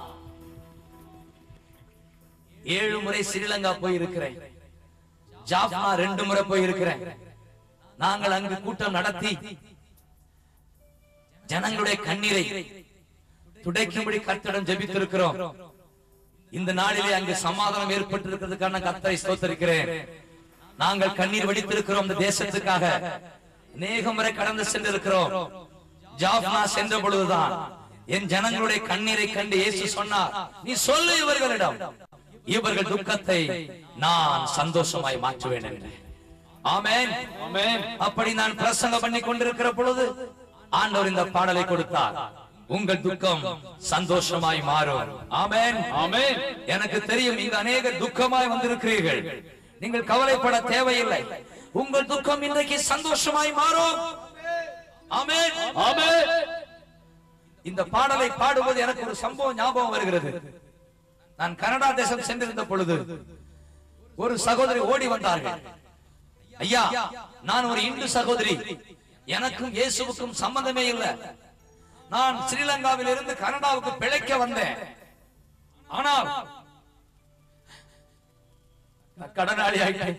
ஏழு முறை ஸ்ரீலங்கா போயிருக்கிறேன் ஜாஃப்னா ரெண்டு முறை போயிருக்கிறேன் நாங்கள் அங்கு கூட்டம் நடத்தி ஜனங்களுடைய கண்ணீரை துடைக்கும்படி கர்த்தரிடம் ஜெபித்திருக்கிறோம் இந்த நாளிலே அங்கு சமாதானம் ஏற்பட்டிருக்கிறதுக்கான கர்த்தரை ஸ்தோத்தரிக்கிறேன் நாங்கள் கண்ணீர் வடித்திருக்கிறோம் இந்த தேசத்துக்காக அநேகம் முறை கடந்து சென்றிருக்கிறோம் ஜாஃப்னா சென்ற பொழுதுதான் என் ஜனங்களுடைய கண்ணீரை கண்டு இயேசு சொன்னார் நீ சொல்லு இவர்களிடம் இவர்கள் துக்கத்தை நான் சந்தோஷமாய் மாற்றுவேன் என்று ஆமென் ஆமென் அப்படி நான் பிரசங்கம் பண்ணி கொண்டிருக்கிற பொழுது ஆண்டவர் இந்த பாடலை கொடுத்தார் உங்கள் துக்கம் சந்தோஷமாய் மாறும் ஆமென் ஆமென் எனக்கு தெரியும் இங்கு அநேக துக்கமாய் வந்திருக்கிறீர்கள் நீங்கள் கவலைப்பட தேவையில்லை உங்கள் துக்கம் இன்றைக்கு சந்தோஷமாய் மாறும் ஆமென் ஆமென் இந்த பாடலை பாடும்போது எனக்கு ஒரு சம்பவம் ஞாபகம் வருகிறது நான் கனடா தேசம் சென்றிருந்த பொழுது ஒரு சகோதரி ஓடி வந்தார்கள் ஐயா நான் ஒரு இந்து சகோதரி எனக்கும் இயேசுவுக்கும் சம்பந்தமே இல்லை நான் ஸ்ரீலங்காவில் இருந்து கனடாவுக்கு பிழைக்க வந்தேன் ஆனால் நான் கடனாளி ஆயிட்டேன்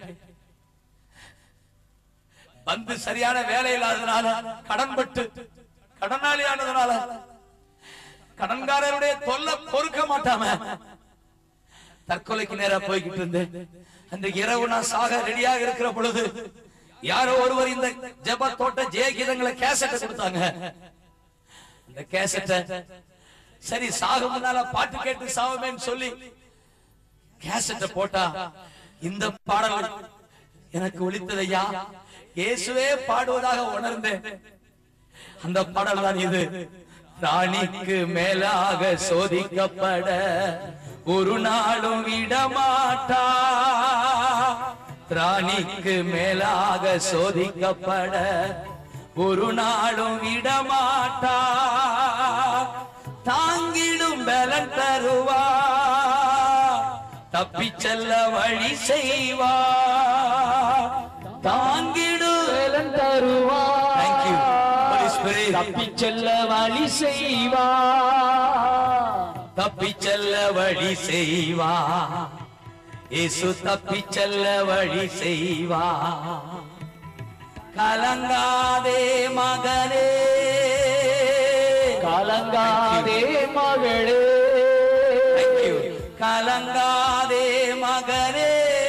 வந்து சரியான வேலை இல்லாததுனால கடன் கடனாளி ஆனதுனால கடன்காரருடைய தொல்லை பொறுக்க மாட்டாம தற்கொலைக்கு நேரா போய்கிட்டு இருந்தேன் அன்றைக்கு இரவு நான் சாக ரெடியாக இருக்கிற பொழுது யாரோ ஒருவர் இந்த ஜெப தோட்ட ஜெயகீதங்களை கேசட்டை கொடுத்தாங்க அந்த கேசட்டை சரி சாக முன்னால பாட்டு கேட்டு சாவமேன்னு சொல்லி கேசட்டை போட்டா இந்த பாடல் எனக்கு ஒலித்ததையா இயேசுவே பாடுவதாக உணர்ந்தேன் அந்த பாடல் தான் இது ராணிக்கு மேலாக சோதிக்கப்பட ஒரு நாளும் விடமாட்டா ராணிக்கு மேலாக சோதிக்கப்பட ஒரு நாளும் விடமாட்டா தாங்கிடும் பலன் தருவா தப்பிச் செல்ல வழி செய்வா தாங்கிடும் பலன் தருவா Thank you, Holy Spirit. தப்பிச் செல்ல வழி செய்வா தப்பிச் செல்ல வழி செய்வா இயேசு தப்பிச் செல்ல வழி செய்வா கலங்காதே மகனே கலங்காதே மகளே Thank you. கலங்காதே மகனே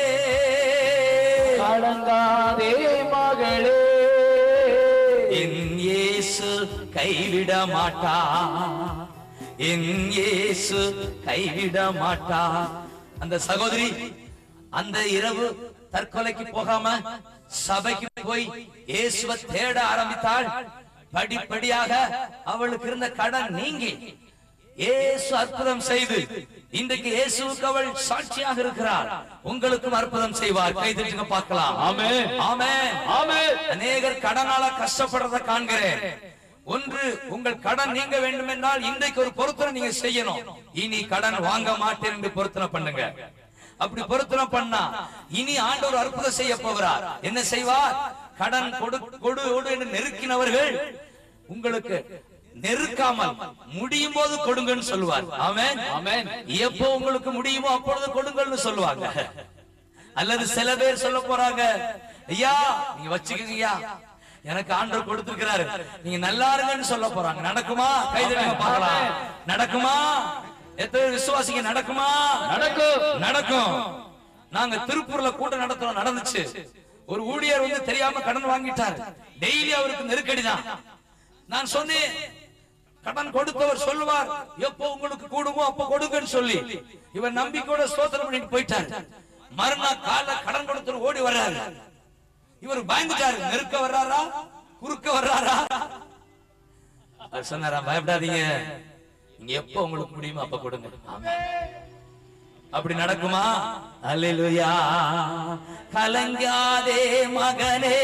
கலங்காதே மகளே என் இயேசு கைவிட மாட்டா என் இயேசு கைவிட மாட்டா அந்த சகோதரி அந்த இரவு தற்கொலைக்கு போகாம சபைக்கு போய் இயேசுவை தேட ஆரம்பித்தாள் படிப்படியாக அவளுக்கு இருந்த கடன் நீங்கி இயேசு அற்புதம் செய்து இன்றைக்கு இயேசுவுக்கு அவள் சாட்சியாக இருக்கிறார் உங்களுக்கும் அற்புதம் செய்வார் கைதட்டுங்க பார்க்கலாம் ஆமென். ஆமென் ஆமென். அநேகர் கடனால கஷ்டப்படுறத காண்கிறேன் ஒன்று உங்கள் கடன் நீங்க வேண்டும் என்றால் இன்றைக்கு ஒரு பொருத்தனை நீங்க செய்யணும் இனி கடன் வாங்க மாட்டேன் என்று பொருத்தனை பண்ணுங்க அப்படி பொருத்தனை பண்ணா இனி ஆண்டவர் அற்புதம் செய்ய போகிறார் என்ன செய்வார் கடன் கொடு கொடு கொடு என்று நெருக்கினவர்கள் உங்களுக்கு நெருக்காமல் முடியும் போது கொடுங்கன்னு சொல்லுவார் ஆமென் ஆமென். எப்போ உங்களுக்கு முடியுமோ அப்பொழுது கொடுங்கள்னு சொல்லுவாங்க அல்லது சில பேர் சொல்ல போறாங்க ஐயா நீங்க வச்சுக்கோங்க ஐயா எனக்கு ஆண்டவர் கொடுத்திருக்கிறாரு நீங்க நல்லா இருங்கன்னு சொல்ல போறாங்க நடக்குமா கைதட்டுங்க பார்க்கலாம் நடக்குமா எத்தனை பேர் விசுவாசிங்க நடக்குமா நடக்கும் நடக்கும் நாங்க திருப்பூர்ல கூட்டம் நடத்துறோம் நடந்துச்சு ஒரு ஊழியர் வந்து தெரியாம கடன் வாங்கிட்டார் டெய்லி அவருக்கு நெருக்கடி தான் நான் சொன்னேன் கடன் கொடுத்தவர் சொல்லுவார் எப்போ உங்களுக்கு கூடுமோ அப்ப கொடுங்கன்னு சொல்லி இவர் நம்பிக்கையோட ஸ்தோத்திரம் பண்ணிட்டு போயிட்டார் மறுநாள் காலைல கடன் கொடுத்தவர் ஓடி வர்றாரு இவர் பயந்துட்டாரு நெருக்க வர்றாரா குறுக்க வர்றாரா அவர் சொன்னாரா பயப்படாதீங்க நீங்க எப்போ உங்களுக்கு முடியுமோ அப்ப கொடுங்க ஆமென். அப்படி நடக்குமா அல்லேலூயா கலங்காதே மகனே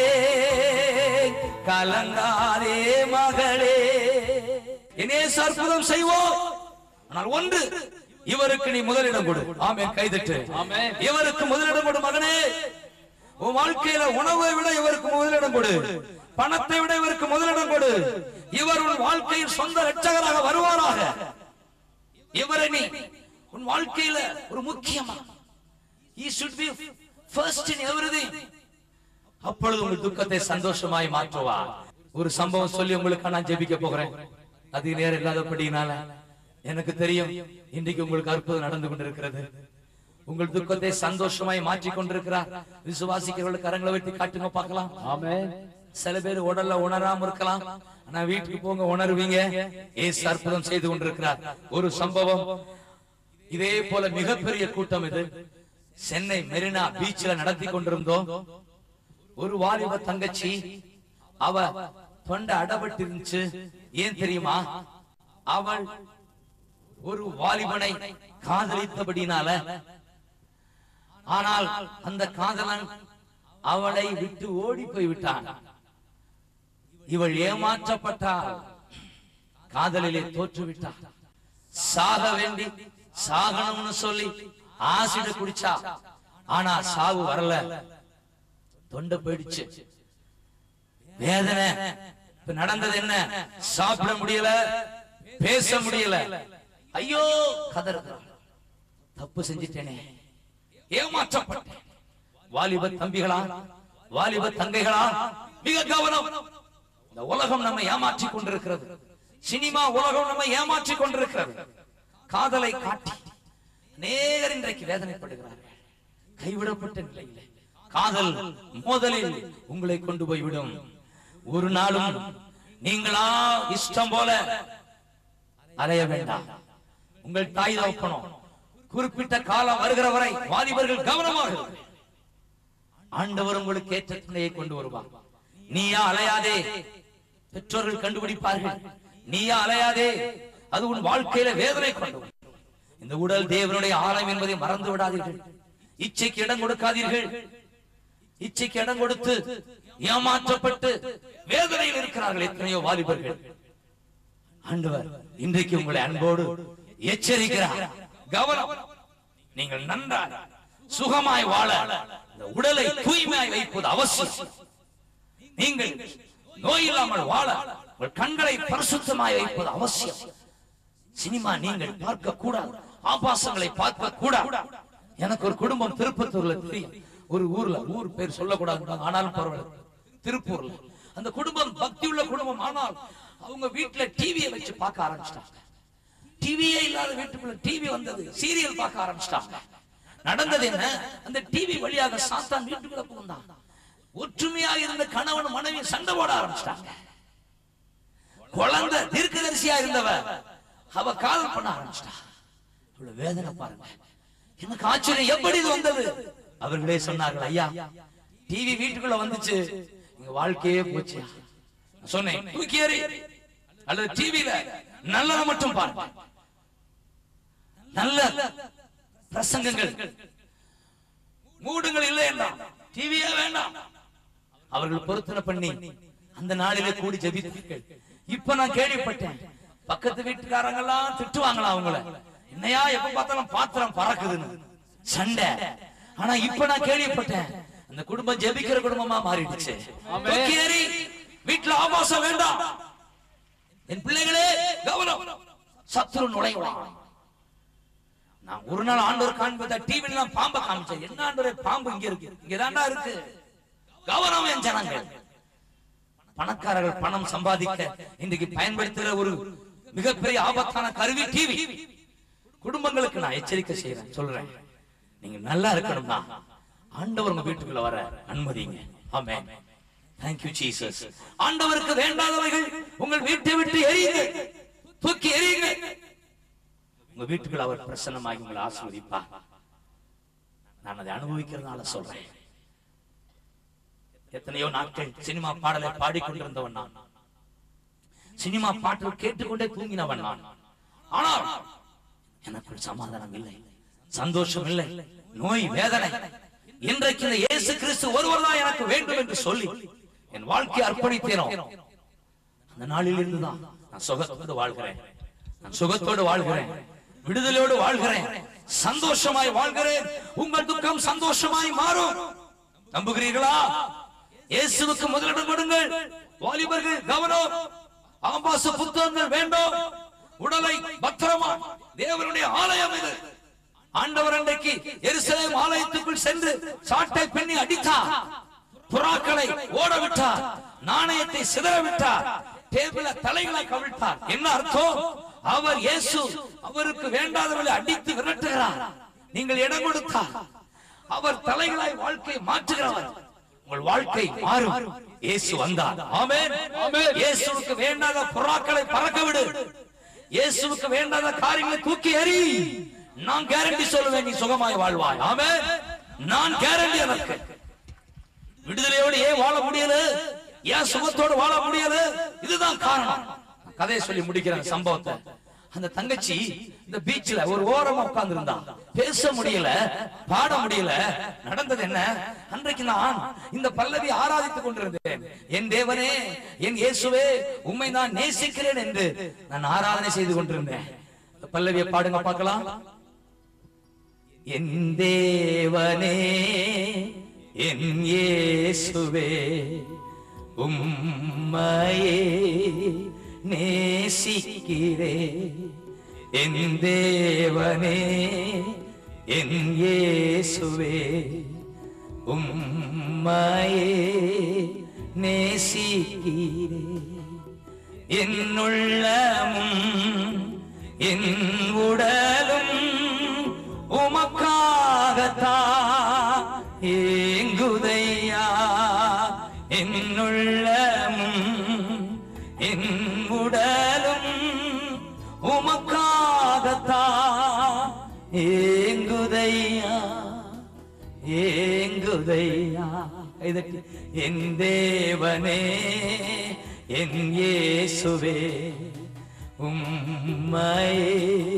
கலங்காதே மகளே என்னே அற்புதம் செய்வோம் ஆனால் ஒன்று இவருக்கு நீ முதலிடம் கொடு ஆமென் கைதட்டு ஆமென். இவருக்கு முதலிடம் கொடு மகனே உன் வாழ்க்கையில உணவை விட இவருக்கு முதலிடம் கொடு பணத்தை விட இவருக்கு முதலிடம் கொடு இவர் உன் வாழ்க்கையில் சொந்த ரட்சகராக வருவாராக இவரை நீ உன் வாழ்க்கையில ஒரு முக்கியமா he should be first in everything அப்பொழுது உங்கள் துக்கத்தை சந்தோஷமாய் மாற்றுவார் ஒரு சம்பவம் சொல்லி உங்களுக்கு நான் ஜெபிக்க போகிறேன் அது நேரம் இல்லாதபடினால எனக்கு தெரியும் இன்றைக்கு உங்களுக்கு அற்புதம் நடந்து கொண்டிருக்கிறது உங்கள் துக்கத்தை சந்தோஷமாய் மாற்றிக் கொண்டிருக்கிறார் விசுவாசிக்கிறவர்களுக்கு கரங்களை வைத்து காட்டுங்க பார்க்கலாம் ஆமென் சில பேர் உடல்ல உணராம இருக்கலாம் ஆனா வீட்டுக்கு போங்க உணர்வீங்க ஏசு அற்புதம் செய்து கொண்டிருக்கிறார் ஒரு சம்பவம் இதே போல மிகப்பெரிய கூட்டம் இது சென்னை மெரினா பீச்ல நடத்தி கொண்டிருந்தோம் ஒரு வாலிப தங்கச்சி அவ தொண்டை அடபட்டு இருந்துச்சு ஏன் தெரியுமா அவள் ஒரு வாலிபனை காதலித்தபடினால ஆனால் அந்த காதலன் அவளை விட்டு ஓடி போய் விட்டான் இவள் ஏமாற்றப்பட்டாள் காதலிலே தோற்றுவிட்டாள் சாக வேண்டி சாகணும்னு சொல்லி ஆசிட குடிச்சா ஆனா சாவு வரல தொண்டை போயிடுச்சு வேதனை இப்ப நடந்தது என்ன சாப்பிட முடியல பேச முடியல ஐயோ கதறுகிறாள் தப்பு செஞ்சிட்டேனே ஏமாற்றப்பட்டேன் வாலிப தம்பிகளா வாலிப தங்கைகளா மிக கவனம் இந்த உலகம் நம்மை ஏமாற்றி கொண்டிருக்கிறது சினிமா உலகம் நம்மை ஏமாற்றி கொண்டிருக்கிறது காதலை காட்டி நேர் இன்றைக்கு வேதனைப்படுகிறார்கள் கைவிடப்பட்ட நிலையிலே காதல் மோதலில் உங்களை கொண்டு போய்விடும் ஒரு நாளும் நீங்களா இஷ்டம் போல அலைய வேண்டாம் உங்கள் தாய் தகப்பனும் குறிப்பிட்ட காலம் வருகிற வரை வாலிபர்கள் கவனமாக இருங்கள். ஆண்டவர் உங்களுக்கு ஏற்ற துணையை கொண்டு வருவார் நீயா அலையாதே பெற்றோர்கள் கண்டுபிடிப்பார்கள் நீயா அலையாதே அது உன் வாழ்க்கையில வேதனை கொண்டு வரும். இந்த உடல் தேவனுடைய ஆலயம் என்பதை மறந்து விடாதீர்கள் இச்சைக்கு இடம் கொடுக்காதீர்கள் இச்சைக்கு இடம் கொடுத்து ஏமாற்றப்பட்டு வேதனையில் இருக்கிறார்கள் எத்தனையோ வாலிபர்கள் ஆண்டவர் இன்றைக்கு உங்களை அன்போடு எச்சரிக்கிறார் கவனம் நீங்கள் நன்றாக சுகமாய் வாழ இந்த உடலை தூய்மையாய் வைப்பது அவசியம் நீங்கள் நோய் இல்லாமல் வாழ உங்கள் கண்களை பரிசுத்தமாய் வைப்பது அவசியம் சினிமா நீங்கள் பார்க்க கூடாது ஆபாசங்களை பார்க்க கூடாது எனக்கு ஒரு குடும்பம் திருப்பத்தூர்ல தெரியும் ஒரு ஊர்ல ஊர் பேர் சொல்லக்கூடாது ஆனாலும் பரவாயில்ல திருப்பூர்ல அந்த குடும்பம் பக்தி உள்ள குடும்பம் ஆனால் அவங்க வீட்டுல டிவியை வச்சு பார்க்க ஆரம்பிச்சிட்டாங்க டிவியே இல்லாத வீட்டுக்குள்ள டிவி வந்தது சீரியல் பார்க்க ஆரம்பிச்சிட்டாங்க நடந்தது என்ன அந்த டிவி வழியாக சாத்தான் வீட்டுக்குள்ள புகுந்தான் ஒற்றுமையா இருந்த கணவன் மனைவி சண்டை போட ஆரம்பிச்சிட்டாங்க குழந்தை தீர்க்கதரிசியா இருந்தவ அவ காதல் பண்ண ஆரம்பிச்சிட்டா இவ்வளவு வேதனை பாருங்க எனக்கு ஆச்சரியம் எப்படி இது வந்தது அவர்களே சொன்னார்கள் ஐயா டிவி வீட்டுக்குள்ள வந்துச்சு எங்க வாழ்க்கையே போச்சு நான் சொன்னேன் தூக்கி எறி அல்லது டிவில நல்லதை மட்டும் பாருங்க நல்ல பிரசங்கங்கள் மூடுங்கள் இல்லை என்றான் டிவியே வேண்டாம் அவர்கள் பொருத்தனை பண்ணி அந்த நாளிலே கூடி ஜெபித்தார்கள் இப்ப நான் கேள்விப்பட்டேன் பக்கத்து வீட்டுக்காரங்க எல்லாம் திட்டுவாங்களா அவங்கள என்னையா எப்ப பார்த்தாலும் பாத்திரம் பறக்குதுன்னு சண்டை ஆனா இப்ப நான் கேள்விப்பட்டேன் அந்த குடும்பம் ஜெபிக்கிற குடும்பமா மாறிடுச்சு தூக்கி எறி. வீட்டுல ஆபாசம் வேண்டாம் என் பிள்ளைகளே கவனம் சத்துரு நுழைவான் நான் ஒரு நாள் ஆண்டவர் காண்பத டிவில எல்லாம் பாம்பை காமிச்சேன் என்ன ஆண்டவரே பாம்பு இங்க இருக்கு இங்கதான்டா இருக்கு கவனம் என் ஜனங்கள் பணக்காரர்கள் பணம் சம்பாதிக்க இன்றைக்கு பயன்படுத்துகிற ஒரு மிகப்பெரிய ஆபத்தான கருவி டிவி குடும்பங்களுக்கு நான் எச்சரிக்கை செய்யறேன் சொல்றேன் நீங்க நல்லா இருக்கணும்னா ஆண்டவர் உங்க வீட்டுக்குள்ள வர அனுமதிங்க ஆமென் Thank you ஜீசஸ் ஆண்டவருக்கு வேண்டாதவைகள் உங்கள் வீட்டை விட்டு எரியுங்க தூக்கி எரியுங்க உங்க வீட்டுக்குள்ள அவர் பிரசன்னமாகி உங்களை ஆசீர்வதிப்பா நான் அதை அனுபவிக்கிறதுனால சொல்றேன் எத்தனையோ நாட்கள் சினிமா பாடலை பாடிக்கொண்டிருந்தவன் நான் சினிமா பாட்டு கேட்டுக்கொண்டே தூங்கினவன் நான் ஆனால் எனக்குள் சமாதானம் இல்லை சந்தோஷம் இல்லை நோய் வேதனை இன்றைக்கு இந்த இயேசு கிறிஸ்து ஒருவர் தான் எனக்கு வேண்டும் என்று சொல்லி என் வாழ்க்கையை அர்ப்பணித்தேனோ அந்த நாளில் இருந்துதான் நான் சுகத்தோடு வாழ்கிறேன் நான் சுகத்தோடு வாழ்கிறேன் விடுதலையோடு வாழ்கிறேன் சந்தோஷமாய் வாழ்கிறேன் உங்கள் துக்கம் சந்தோஷமாய் மாறும் நம்புகிறீர்களா இயேசுவுக்கு முதலிடம் கொடுங்கள் வாலிபர்கள் கவனம் ஆபாச புத்தகங்கள் வேண்டாம் உடலை பத்திரமா தேவனுடைய ஆலயம் இது ஆண்டவர் அன்றைக்கு எருசலேம் ஆலயத்துக்குள் சென்று சாட்டை பின்னி அடித்தார் புறாக்களை ஓட விட்டார் நாணயத்தை சிதற விட்டார் டேபிள தலைகளை கவிழ்த்தார் என்ன அர்த்தம் அவர் இயேசு அவருக்கு வேண்டாதவர்களை அடித்து விரட்டுகிறார் நீங்கள் இடம் கொடுத்தார் அவர் தலைகளாய் வாழ்க்கையை மாற்றுகிறவர் உங்கள் வாழ்க்கை மாறும் இயேசு வந்தார் ஆமென் ஆமென். இயேசுவுக்கு வேண்டாத புறாக்களை பறக்க விடு இயேசுவுக்கு வேண்டாத காரியங்களை தூக்கி எறி நான் கேரண்டி சொல்லுவேன் நீ சுகமாய் வாழ்வாய் ஆமென் நான் கேரண்டி எனக்கு விடுதலையோடு ஏன் வாழ முடியல ஏன் சுகத்தோடு வாழ முடியல இதுதான் காரணம் நான் கதையை சொல்லி முடிக்கிறேன் சம்பவத்தை அந்த தங்கச்சி இந்த பீச்ல ஒரு ஓரமா உட்கார்ந்து இருந்தா பேச முடியல பாட முடியல நடந்தது என்ன அன்றைக்கு நான் இந்த பல்லவி ஆராதித்துக் கொண்டிருந்தேன் என் தேவனே என் இயேசுவே உம்மை நான் நேசிக்கிறேன் என்று நான் ஆராதனை செய்து கொண்டிருந்தேன் இந்த பல்லவியை பாடுங்க பார்க்கலாம் என் தேவனே என் இயேசுவே உம்மையே நேசிக்கிறே என் தேவனே என் இயேசுவே உம்மையே நேசிக்கிறே என்னுள்ளமும் என் உடலும் உமக்காகத்தா ஏங்குதையா என்னுள்ளமும் என் உடலும் உமக்காகத்தா ஏங்குதையா ஏங்குதையா கைதட்டி என் தேவனே என் இயேசுவே உம்மையே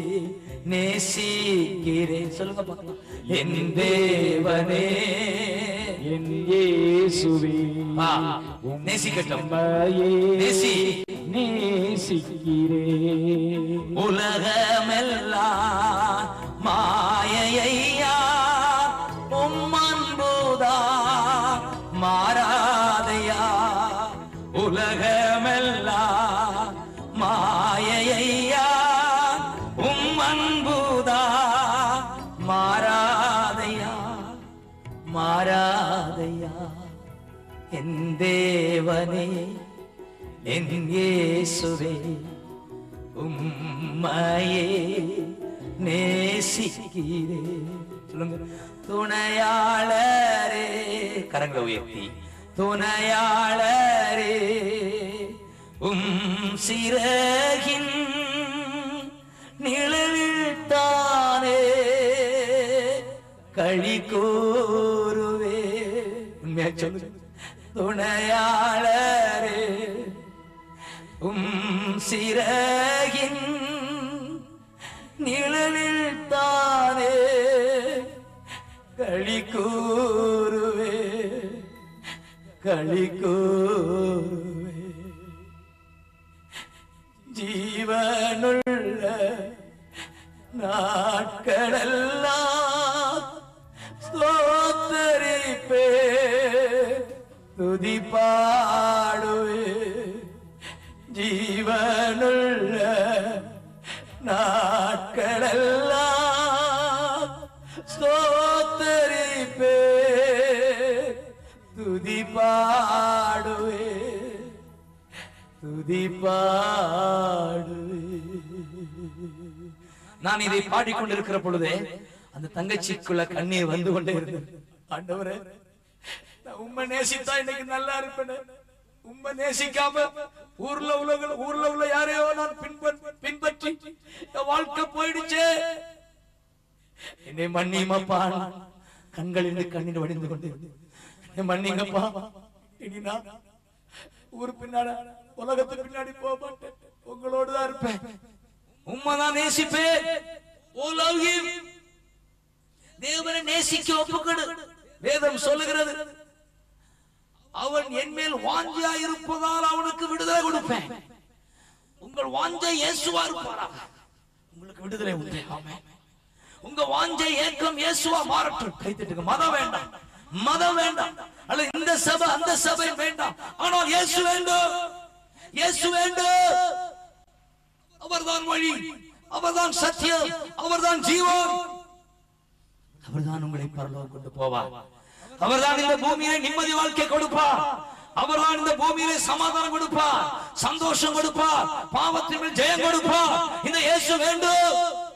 நேசிக்கிறேன் சொல்லுங்க பார்க்கலாம் என் தேவனே என் இயேசுவே ஆ, நேசிக்கட்டும் உம்மையே நேசி நேசிக்கிறே உலகமெல்லாம் மாயையா உம்மன்புதா மாறாதையா உலகமெல்லாம் மாயையா என் தேவனே என் இயேசுவே உம்மையே நேசிக்கிறே சொல்லுங்க துணையாளரே கரங்களை உயர்த்தி துணையாளரே உம் சிறகின் நிழலில் தானே களி கூறுவே உண்மையா சொல்லுங்க துணையாளரே உம் சிறகின் நிழலில் தானே களி கூறுவே களி கூறுவே ஜீவனுள்ள நாட்களெல்லாம் ஸ்தோத்தரிப்பே துதி பாடுவே ஜீவனுள்ள நாட்களெல்லாம் ஸ்தோத்தரிப்பே துதி பாடுவே துதி பாடுவே நான் இதை பாடிக்கொண்டிருக்கிற பொழுதே அந்த தங்கச்சிக்குள்ள கண்ணீர் வந்து கொண்டே இருந்தது ஆண்டவரே நான் உண்மை நேசித்தா இன்னைக்கு நல்லா இருப்பேன் உண்மை நேசிக்காம ஊர்ல உள்ள ஊர்ல உள்ள யாரையோ நான் பின்பற்றி பின்பற்றி என் வாழ்க்கை போயிடுச்சே என்னை மன்னியமாப்பா கண்களிலிருந்து கண்ணீர் வடிந்து கொண்டு என்னை மன்னிங்கப்பா இனி நான் ஊர் பின்னாட உலகத்துக்கு பின்னாடி போக மாட்டேன் உங்களோடு தான் இருப்பேன் உண்மை தான் நேசிப்பேன் ஓ லவ் ஹிம் தேவனை நேசிக்க ஒப்புக்கொடு வேதம் சொல்லுகிறது அவன் என் மேல் வாஞ்சியா இருப்பதால் அவனுக்கு விடுதலை கொடுப்பேன் உங்கள் வாஞ்சை இயேசுவா இருப்பாரா உங்களுக்கு விடுதலை உண்டு ஆமென் உங்க வாஞ்சை ஏக்கம் இயேசுவா மாறட்டும் கைத்தட்டுங்க மதம் வேண்டாம் மதம் வேண்டாம் அல்ல இந்த சபை அந்த சபை வேண்டாம் ஆனால் இயேசு வேண்டும் இயேசு வேண்டும் அவர்தான் வழி அவர்தான் சத்தியம் அவர்தான் ஜீவன் அவர்தான் உங்களை பரலோகம் கொண்டு போவார் அவர்தான் இந்த பூமியிலே நிம்மதி வாழ்க்கை கொடுப்பார் அவர்தான் இந்த பூமியிலே சமாதானம் கொடுப்பார் சந்தோஷம் கொடுப்பார் பாவத்தின் மேல் ஜெயம் கொடுப்பார் இந்த இயேசு வேண்டும்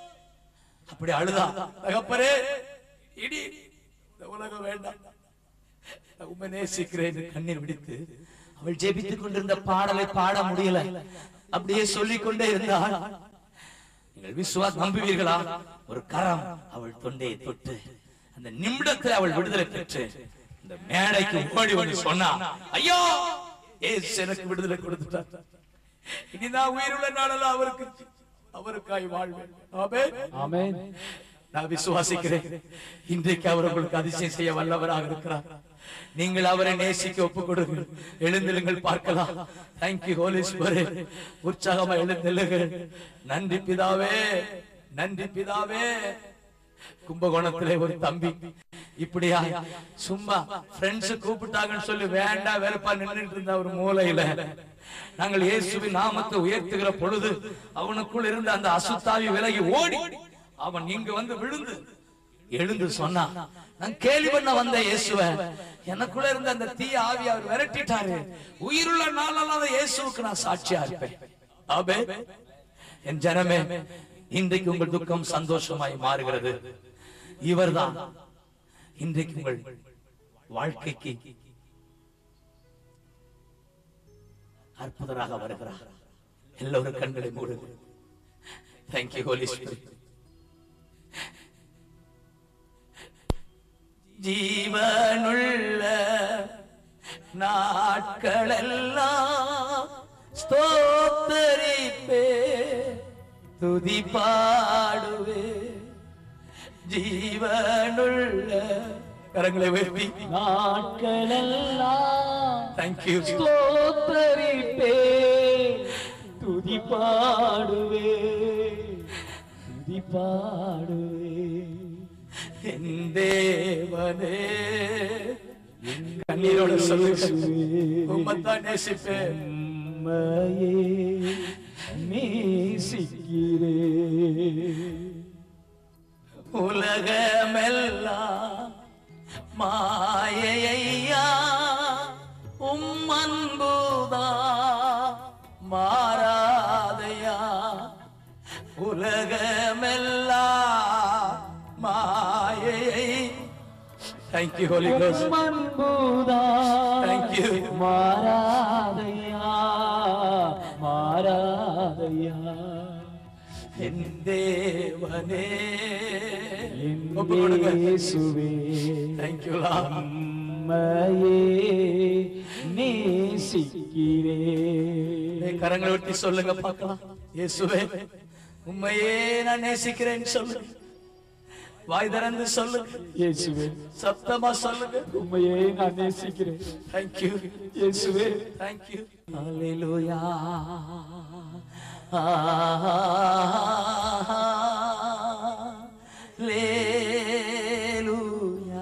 அப்படி அழுதா தகப்பரே இடி இந்த உலகம் வேண்டாம் நான் உண்மை நேசிக்கிறேன் என்று கண்ணீர் விடுத்து அவள் ஜெபித்துக் கொண்டிருந்த பாடலை பாட முடியல அப்படியே சொல்லிக் கொண்டே இருந்தாள் நீங்கள் விசுவாஸ் நம்புவீர்களா ஒரு கரம் அவள் தொண்டையை தொட்டு அந்த நிமிடத்தில் அவள் விடுதலை பெற்று இந்த மேடைக்கு ஓடி வந்து சொன்னா ஐயோ ஏசு எனக்கு விடுதலை கொடுத்துட்டார் இனி நான் உயிருள்ள நாளெல்லாம் அவருக்கு அவருக்காய் வாழ்வேன் ஆமென் ஆமென் நான் விசுவாசிக்கிறேன் இன்றைக்கு அவர் உங்களுக்கு அதிசயம் செய்ய வல்லவராக இருக்கிறார் நீங்கள் அவரை நேசிக்க ஒப்புக் கொடுங்கள் எழுந்திருங்கள் பார்க்கலாம் தேங்க்யூ ஹோலி ஸ்பிரிட் உற்சாகமா எழுந்திருங்கள் நன்றி பிதாவே நன்றி பிதாவே கும்பகோணத்திலே ஒரு தம்பி இப்படியா சும்மா ஃப்ரெண்ட்ஸ் கூப்பிட்டாங்கன்னு சொல்லி வேண்டாம் வெறுப்பா நின்னுட்டு இருந்த ஒரு மூலையில நாங்கள் இயேசுவின் நாமத்தை உயர்த்துகிற பொழுது அவனுக்குள் இருந்த அந்த அசுத்தாவி விலகி ஓடி அவன் இங்கு வந்து விழுந்து எழுந்து சொன்னான் நான் கேள்வி பண்ண வந்த இயேசுவ எனக்குள்ள இருந்த அந்த தீய ஆவி அவர் விரட்டிட்டாரு உயிருள்ள நாளெல்லாம் அந்த இயேசுவுக்கு நான் சாட்சியா இருப்பேன் ஆபே என் ஜனமே இன்றைக்கு உங்கள் துக்கம் சந்தோஷமாய் மாறுகிறது இவர்தான் இன்றைக்கு உங்கள் வாழ்க்கைக்கு அற்புதராக வருகிறார் எல்லோரும் கண்களை மூடுங்க தேங்க்யூ ஹோலி ஸ்பிரிட் ஜீவனுள்ள நாட்களெல்லாம் ஸ்தோத்தரிப்பே துதி பாடுவே ஜீவனுள்ள கரங்களை உயர்த்தி நாட்களெல்லாம் தேங்க்யூ ஸ்தோத்தரிப்பே துதி பாடுவே துதி பாடுவே என் தேவனே கண்ணீரோட சொல்லுங்க உம்மத்தான் நேசிப்பேன் உம்மையே நேசிக்கிறே உலகமெல்லாம் மாயையா மாறாதையா உலகமெல்லாம் மாயையை தேங்க்யூ ஹோலி கோஸ்ட் அன்புதான் Thank you. மாறாதையா மாறாதையா என் தேவனே என் ஒப்பு கொடுங்க இயேசுவே தேங்க்யூ உம்மையே நேசிக்கிறேன் கரங்களை ஒட்டி சொல்லுங்க பார்க்கலாம் இயேசுவே உண்மையே நான் நேசிக்கிறேன்னு சொல்லுங்க வாய் திறந்து சொல்லுங்க இயேசுவே சத்தமா சொல்லுங்க உம்மையே நான் நேசிக்கிறேன் தேங்க்யூ இயேசுவே தேங்க்யூ ஹalleluya ஹalleluya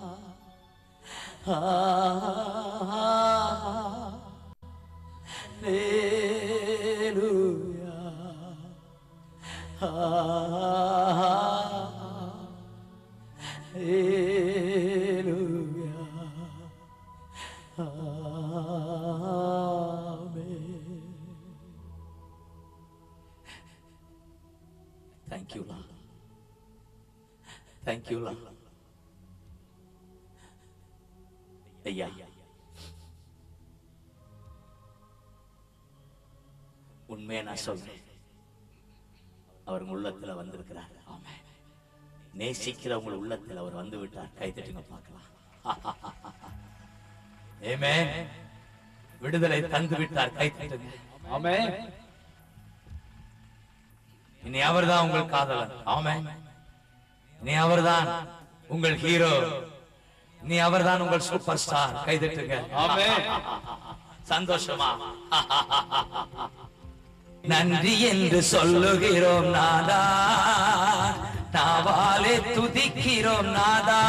Thank you, Lord. Thank you, Lord. ஐயா உண்மையை நான் சொல்றேன் அவர் உங்க உள்ளத்துல வந்திருக்கிறார் ஆமென். நேசிக்கிற உங்கள் உள்ளத்தில் அவர் வந்து விட்டார் கை தட்டுங்க பார்க்கலாம் ஆமென். விடுதலை தந்து விட்டார் கை தட்டுங்க ஆமென் இனி அவர்தான் உங்கள் காதலன் ஆமென் இனி அவர்தான் உங்கள் ஹீரோ இனி அவர்தான் உங்கள் சூப்பர் ஸ்டார் கைதட்டுங்க ஆமென் சந்தோஷமா நன்றி என்று சொல்லுகிறோம் நாதா நாவாலே துதிக்கிறோம் நாதா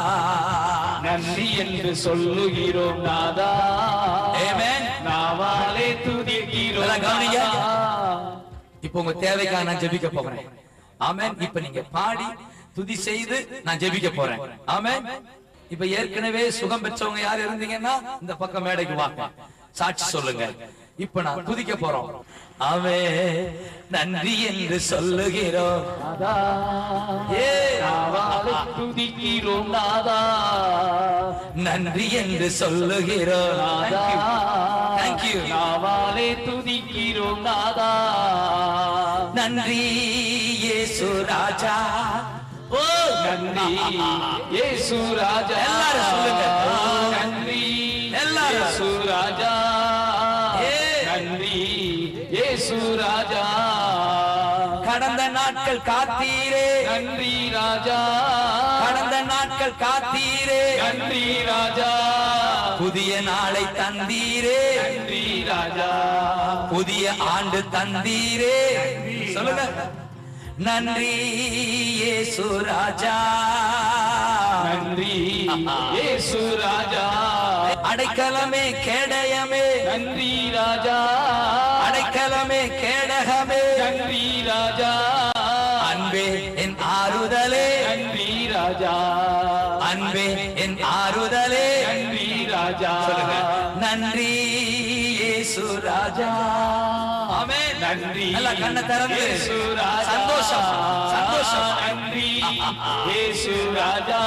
நன்றி என்று சொல்லுகிறோம் நாதா Amen. நாவாலே துதிக்கிறோம் நல்லா கவனிங்க. நாதா. இப்போ உங்க தேவைக்காக நான் ஜெபிக்க போறேன் ஆமென் இப்ப நீங்க பாடி துதி செய்து நான் ஜெபிக்க போறேன் ஆமென் இப்ப ஏற்கனவே சுகம் பெற்றவங்க யார் இருந்தீங்கன்னா இந்த பக்கம் மேடைக்கு வாங்க சாட்சி சொல்லுங்க இப்ப நான் துதிக்க போறோம் அவே நன்றி என்று சொல்லுகிறோம் நாதா ஏ நாவாலே துதிக்கிறோம் நாதா நன்றி என்று சொல்லுகிறோம் நாதா Thank you. நாவாலே துதிக்கிறோம் நாதா நன்றி இயேசு ராஜா ஓ நன்றி இயேசு ராஜா எல்லாரும் சொல்லுங்க. நன்றி எல்லாரும். இயேசு ராஜா ஏ. நன்றி இயேசு ராஜா கடந்த நாட்கள் காத்தீரே நன்றி ராஜா கடந்த நாட்கள் காத்தீரே நன்றி ராஜா புதிய நாளை தந்தீரே நன்றி ராஜா புதிய ஆண்டு தந்தீரே சொல்லுங்க நன்றி இயேசு ராஜா நன்றி இயேசு ராஜா அடைக்கலமே கேடயமே நன்றி ராஜா அடைக்கலமே கேடகமே நன்றி ராஜா அன்பே என் ஆறுதலே நன்றி ராஜா அன்பே என் ஆறுதலே நன்றி ராஜா சொல்லுங்க நன்றி இயேசு ராஜா ஆமென் நன்றி நல்லா கண்ணை திறந்து இயேசு ராஜா சந்தோஷம் சந்தோஷம் நன்றி இயேசு ராஜா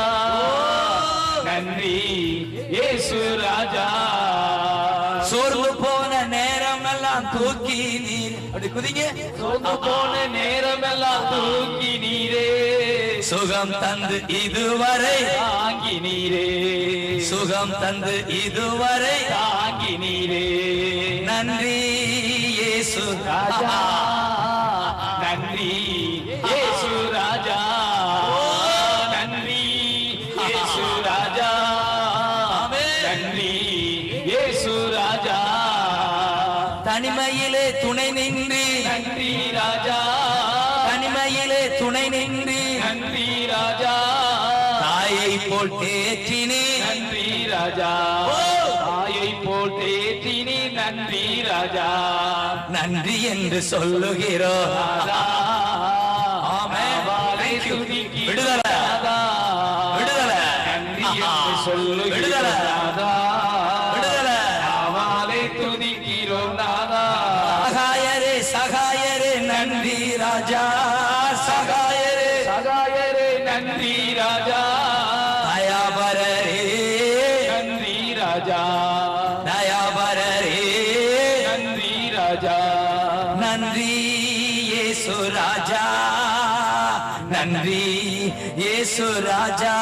நன்றி இயேசு ராஜா சோர்ந்து போன நேரம் எல்லாம் தூக்கி நீர் அப்படி குதிங்க சோர்ந்து போன நேரமெல்லாம் தூக்கி நீரே சுகம் தந்து இதுவரை தாங்கி நீரே சுகம் தந்து இதுவரை தாங்கி நீரே நன்றி இயேசு ராஜா நன்றி இயேசு ராஜா நன்றி இயேசு ராஜா நன்றி இயேசு ராஜா தனிமையிலே துணை நின்று நன்றி ராஜா தனிமையிலே துணை நின்று நன்றி ராஜா தாயை போல் தேற்றினே நன்றி ராஜா தாயை போல் தேற்றினி நன்றி ராஜா நன்றி என்று சொல்லுகிறோம் ராஜா ஆமென். அவளை Thank you. துதிக்கிறோம் விடுதலை. ராதா. விடுதலை. நன்றி என்று சொல்லுகிறோம் விடுதலை. ராதா. விடுதலை. அவளை துதிக்கிறோம் நாதா நன்றி ராஜா தயாபரரே நன்றி ராஜா தயாபரரே நன்றி ராஜா நன்றி இயேசு ராஜா நன்றி இயேசு ராஜா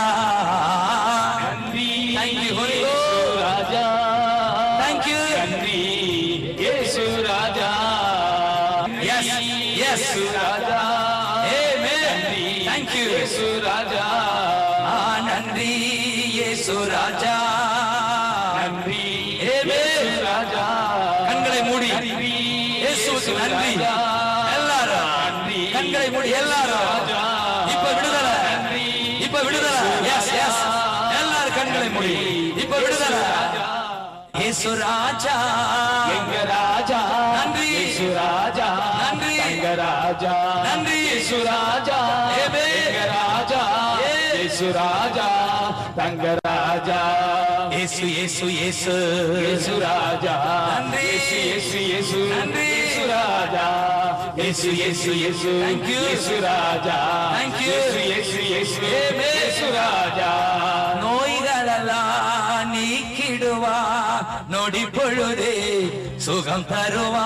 நன்றி Thank you, Holy இயேசு Ghost. Raja Thank you. நன்றி இயேசு ராஜா Yes, yes. இயேசு ராஜா Amen. நன்றி Thank you. இயேசு ராஜா ஆ, நன்றி இயேசு ராஜா நன்றி Amen. இயேசு ராஜா கண்களை மூடி நன்றி இயேசுவுக்கு நன்றி ராஜா. எல்லாரும் நன்றி. கண்களை மூடி எல்லாரும் ராஜா. இப்ப விடுதலை நன்றி. இப்ப விடுதலை எஸ் எஸ் எல்லாரும் கண்களை மூடி இப்ப விடுதலை இயேசு ராஜா எங்க ராஜா நன்றி. இயேசு ராஜா நன்றி. தங்க ராஜா நன்றி. இயேசு ராஜா Amen. எங்க ராஜா Yes. இயேசு ராஜா தங்க ராஜா இயேசு இயேசு இயேசு இயேசு ராஜா நன்றி. இயேசு இயேசு இயேசு நன்றி. இயேசு ராஜா இயேசு இயேசு இயேசு Thank you. இயேசு ராஜா Thank you. இயேசு இயேசு இயேசு Amen. இயேசு ராஜா நோய்களெல்லாம் நீக்கிடுவா நொடி பொழுதே சுகம் தருவா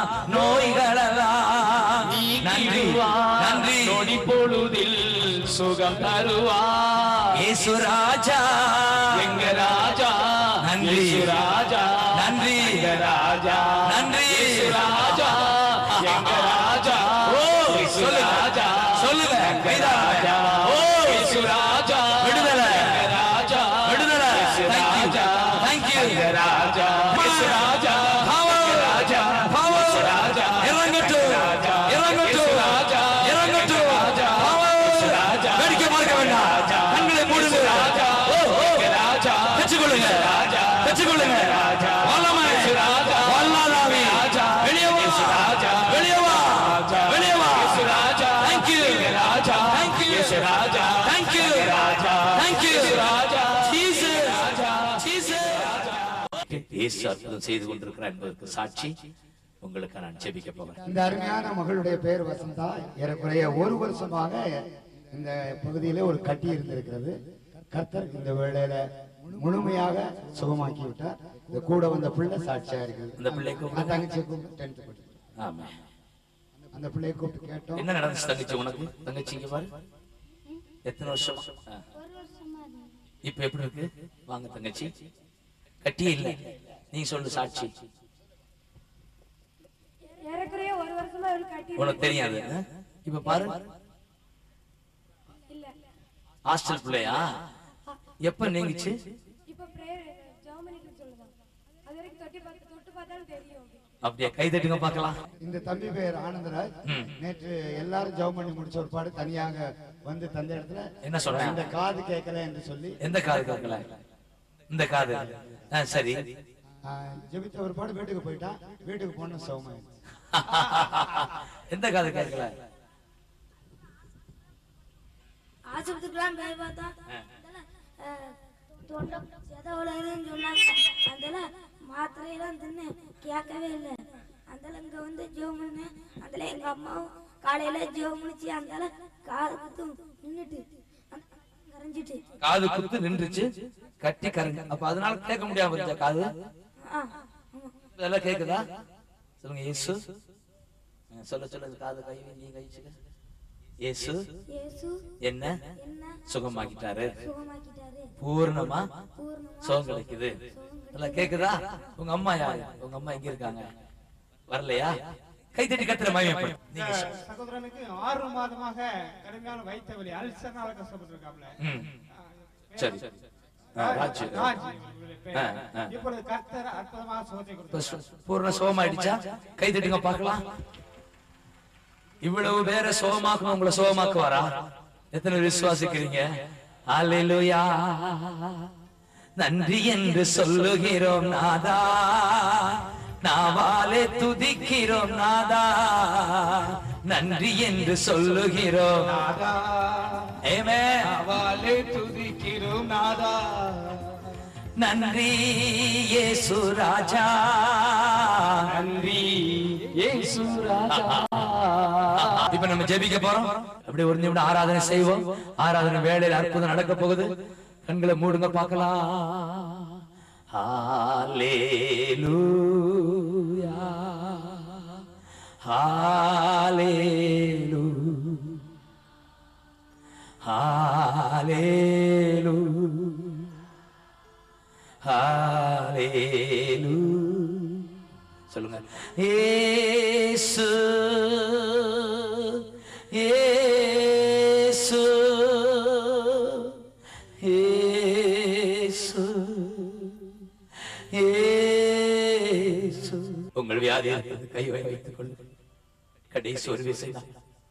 நோய்களெல்லாம் நன்றி நன்றி நொடி பொழுதில் சுகம் தருவா இயேசு ராஜா எங்க ராஜா நன்றி. இயேசு ராஜா நன்றி. எங்க ராஜா நன்றி. இயேசு ராஜா எங்க ராஜா ஓ, இயேசு சொல்லுங்க. ராஜா சொல்லுங்க. எங்க கைதா. ராஜா ஓ. இயேசு ராஜா விடுதலை. எங்க ராஜா விடுதலை. இயேசு Thank you. Raja Thank you. எங்க ராஜா இயேசு ராஜா Power. எங்க ராஜா Power. இயேசு ராஜா இறங்கட்டும். ராஜா இறங்கட்டும். இயேசு ராஜா இறங்கட்டும். ராஜா Power. இயேசு ராஜா வேடிக்கை பார்க்க வேண்டாம். ராஜா கண்களை மூடுங்க. இயேசு ராஜா ஓ, ஓ. எங்க ராஜா பெற்றுக்கொள்ளுங்க. ராஜா பெற்றுக்கொள்ளுங்க. ராஜா வல்லமை. இயேசு ராஜா வல்லாதாவி. ராஜா வெளியே வா. இயேசு ராஜா வெளியே வா. ராஜா வெளியே வா. இயேசு ராஜா Thank you. எங்க ராஜா Thank you. இயேசு ராஜா Thank you. எங்க ராஜா Thank you. இயேசு ராஜா Jesus. ராஜா Jesus. இயேசு அற்புதம் செய்து கொண்டிருக்கிறார் என்பதற்கு சாட்சி உங்களுக்கு நான் ஜெபிக்க போகிறேன் இந்த அருமையான மகளுடைய பெயர் வசந்தா ஏறக்குறைய ஒரு வருஷமாக இந்த பகுதியிலே ஒரு கட்டி இருந்திருக்கிறது கர்த்தர் இந்த வேளையில முழுமையாக சுகமாக்கி விட்டார் இந்த கூட வந்த பிள்ளை சாட்சியா இருக்குது இந்த பிள்ளை கூப்பிடு. அந்த தங்கச்சியை கூப்பிட்டு டென்த் படிக்கும் ஆமா அந்த பிள்ளையை கூப்பிட்டு கேட்டோம் என்ன நடந்துச்சு தங்கச்சி உனக்கு தங்கச்சி இங்க பாரு எத்தனை வருஷம் ஆ. இப்ப எப்படி இருக்கு வாங்க தங்கச்சி கட்டியே இல்ல நீ சொல்லு சாட்சி ஏறக்குறைய ஒரு வருஷமா இவளுக்கு கட்டி உனக்கு தெரியாது ஆ? இப்ப பாரு இல்ல ஹாஸ்டல் பிள்ளையா எப்ப நீங்கிச்சு இப்ப பிரேயர் ஜெர்மனிக்கு சொல்லுதான் அது வரைக்கும் தொட்டி பார்த்து தொட்டு பார்த்தாலும் தெரியும் அப்படியே கை தட்டுங்க பார்க்கலாம் இந்த தம்பி பெயர் ஆனந்தராஜ் ம். நேற்று எல்லாரும் ஜெபம் பண்ணி முடிச்ச ஒரு பாடு தனியாக வந்து தந்த இடத்துல என்ன சொல்றேன்? இந்த காது கேட்கல என்று சொல்லி எந்த காது கேட்கல இந்த காது ஆ, சரி ஆ, ஜெபித்த ஒரு பாடு வீட்டுக்கு போயிட்டான் வீட்டுக்கு போன சௌமாயிடுச்சு எந்த காது கேட்கல ஆஸ்பத்திரிக்கெல்லாம் போய் பார்த்தா அதெல்லாம், அஹ், தொண்டை செதவுலன்னு சொன்னாங்க அதில் மாத்திரையெல்லாம் தின்னு கேட்கவே இல்லை அதில் இங்கே வந்து ஜெபம் பண்ணேன் அதில் எங்கள் அம்மாவும் காலையில் ஜெபம் முடிச்சு அதில் காது குத்தும் நின்றுட்டு கரைஞ்சிட்டு காது குத்து நின்றுச்சு கட்டி கரங்க அப்ப அதனால கேட்க முடியாம இருந்துச்சா காது ஆ ஆமாம் இதெல்லாம் கேக்குதா சொல்லுங்க இயேசு ஆ, சொல்ல சொல்ல இது காது கை நீ கழிச்சுக்க இயேசு இயேசு என்ன என்ன சுகமாக்கிட்டாரு சுகமாக்கிட்டாரு பூர்ணமா பூர்ணமா சுகம் கிடைக்குது எல்லாம் கேக்குதா உங்க அம்மா யாரு உங்க அம்மா எங்க இருக்காங்க வரலையா கை தட்டி கத்துற மகிமைப்படும் நீங்க சொல்லுங்க. சகோதரனுக்கு ஆறு மாதமாக கடுமையான வயிற்று வலி அல்சர்னால கஷ்டப்பட்டிருக்காப்ல ம் சரி ஆ, ராஜு ராஜ் இவருடைய பேர். ஆ, ஆ. இப்பொழுது கர்த்தர் அற்புதமாக சுகத்தை இப்ப கொடுத்தார் சு- பூர்ண சுகமாயிடுச்சா கை தட்டுங்க பார்க்கலாம் இவ்வளவு பேரை சுகமாக்கணும் உங்களை சுகமாக்குவாரா எத்தனை பேர் விசுவாசிக்கிறீங்க அல்லேலூயா நன்றி என்று சொல்லுகிறோம் நாதா நாவாலே துதிக்கிறோம் நாதா நன்றி என்று சொல்லுகிறோம் நாதா ஆமென். அவளே துதிக்கிறோம் நாதா நன்றி இயேசு ராஜா நன்றி இயேசு ராஜா இப்ப நம்ம ஜெபிக்க போறோம் அப்படி அப்படி ஒரு நிமிடம் ஆராதனை செய்வோம் ஆராதனை வேலையில் அற்புதம் நடக்க போகுது கண்களை மூடுங்க பார்க்கலாம் ஹalleluya ஹalleluya ஹalleluya ஹalleluya சொல்லுங்க ஏசு ஏசு ஏசு ஏசு உங்கள் வியாதி கை வைத்துக் கொள்ளுங்கள் கடைசி ஒரு விசைதான்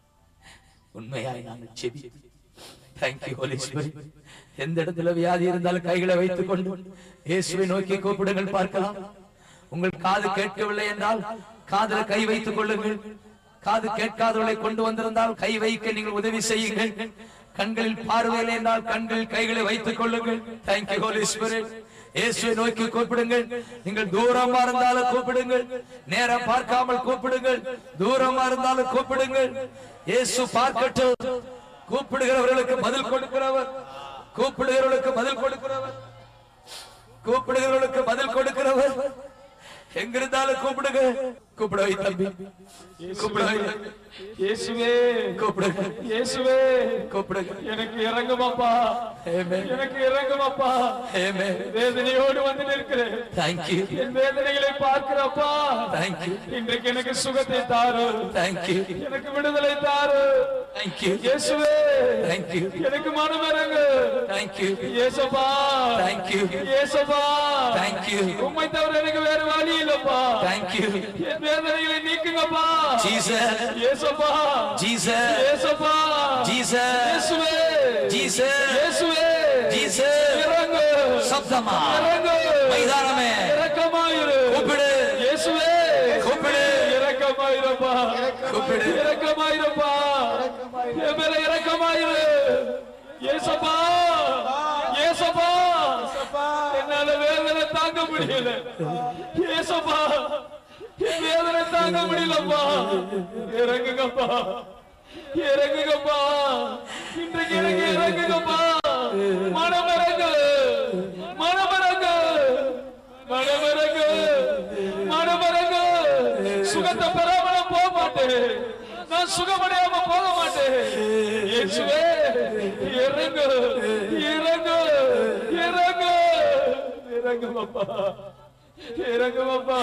உண்மையாய் நாங்கள் செவி தேங்க்யூ ஹோலி ஸ்பிரிட் எந்த இடத்துல வியாதி இருந்தாலும் கைகளை வைத்துக் கொண்டு இயேசுவை நோக்கி கூப்பிடுங்கள் பார்க்கலாம் உங்கள் காது கேட்கவில்லை என்றால் காதுல கை வைத்துக் கொள்ளுங்கள் காது கேட்காதவர்களை கொண்டு வந்திருந்தால் கை வைக்க நீங்கள் உதவி செய்யுங்கள் கண்களில் பார்வையில் என்றால் கண்களில் கைகளை வைத்துக் கொள்ளுங்கள் தேங்க்யூ ஹோலி ஸ்பிரிட் இயேசுவை நோக்கி கூப்பிடுங்கள் நீங்கள் தூரமா இருந்தாலும் கூப்பிடுங்கள் நேரம் பார்க்காமல் கூப்பிடுங்கள் தூரமா இருந்தாலும் கூப்பிடுங்கள் இயேசு பார்க்கட்டும் கூப்பிடுகிறவர்களுக்கு பதில் கொடுக்கிறவர் கூப்பிடுகிறவர்களுக்கு பதில் கொடுக்கிறவர் கூப்பிடுகிறவர்களுக்கு பதில் கொடுக்கிறவர் எங்கிருந்தாலும் கூப்பிடுங்க கூப்பிட வை தம்பி கூப்பிட வை இயேசுவே கூப்பிடுங்க இயேசுவே கூப்பிடுங்க எனக்கு இறங்குமாப்பா Amen. எனக்கு இறங்குமாப்பா Amen. வேதனையோடு வந்து நிற்கிறேன் Thank you. என் வேதனைகளை பார்க்கிறப்பா Thank you. இன்றைக்கு எனக்கு சுகத்தை தாரு Thank you. எனக்கு விடுதலை தாரு Thank you. இயேசுவே Thank you. எனக்கு மனம் இறங்கு Thank you. இயேசப்பா Thank you. இயேசப்பா Thank you. உம்மை தவிர எனக்கு வேற வழி இல்லப்பா Thank you. என் வேதனைகளை நீக்குங்கப்பா Jesus. இயேசப்பா Jesus. இயேசப்பா Jesus. இயேசுவே Jesus. இயேசுவே Jesus. இறங்கு சப்தமா இறங்கு மைதானமே இரக்கமாயிரு கூப்பிடு இயேசுவே கூப்பிடு. இரக்கமாயிரப்பா கூப்பிடு. இரக்கமாயிரப்பா என் மேல இரக்கமாயிரு இயேசப்பா இயேசப்பா என்னால வேதனை தாங்க முடியல இயேசப்பா என் வேதனை தாங்க முடியலப்பா இறங்குங்கப்பா இறங்குங்கப்பா இன்றைக்கு எனக்கு இறங்குங்கப்பா மனம் இறங்கு மனம் இறங்கு மனம் இறங்கு மனம் இறங்கு சுகத்தை பெறாம நான் போக மாட்டேன் நான் சுகமடையாம போக மாட்டேன் இயேசுவே இறங்கு இறங்கு இறங்கு இறங்குமப்பா இறங்குமப்பா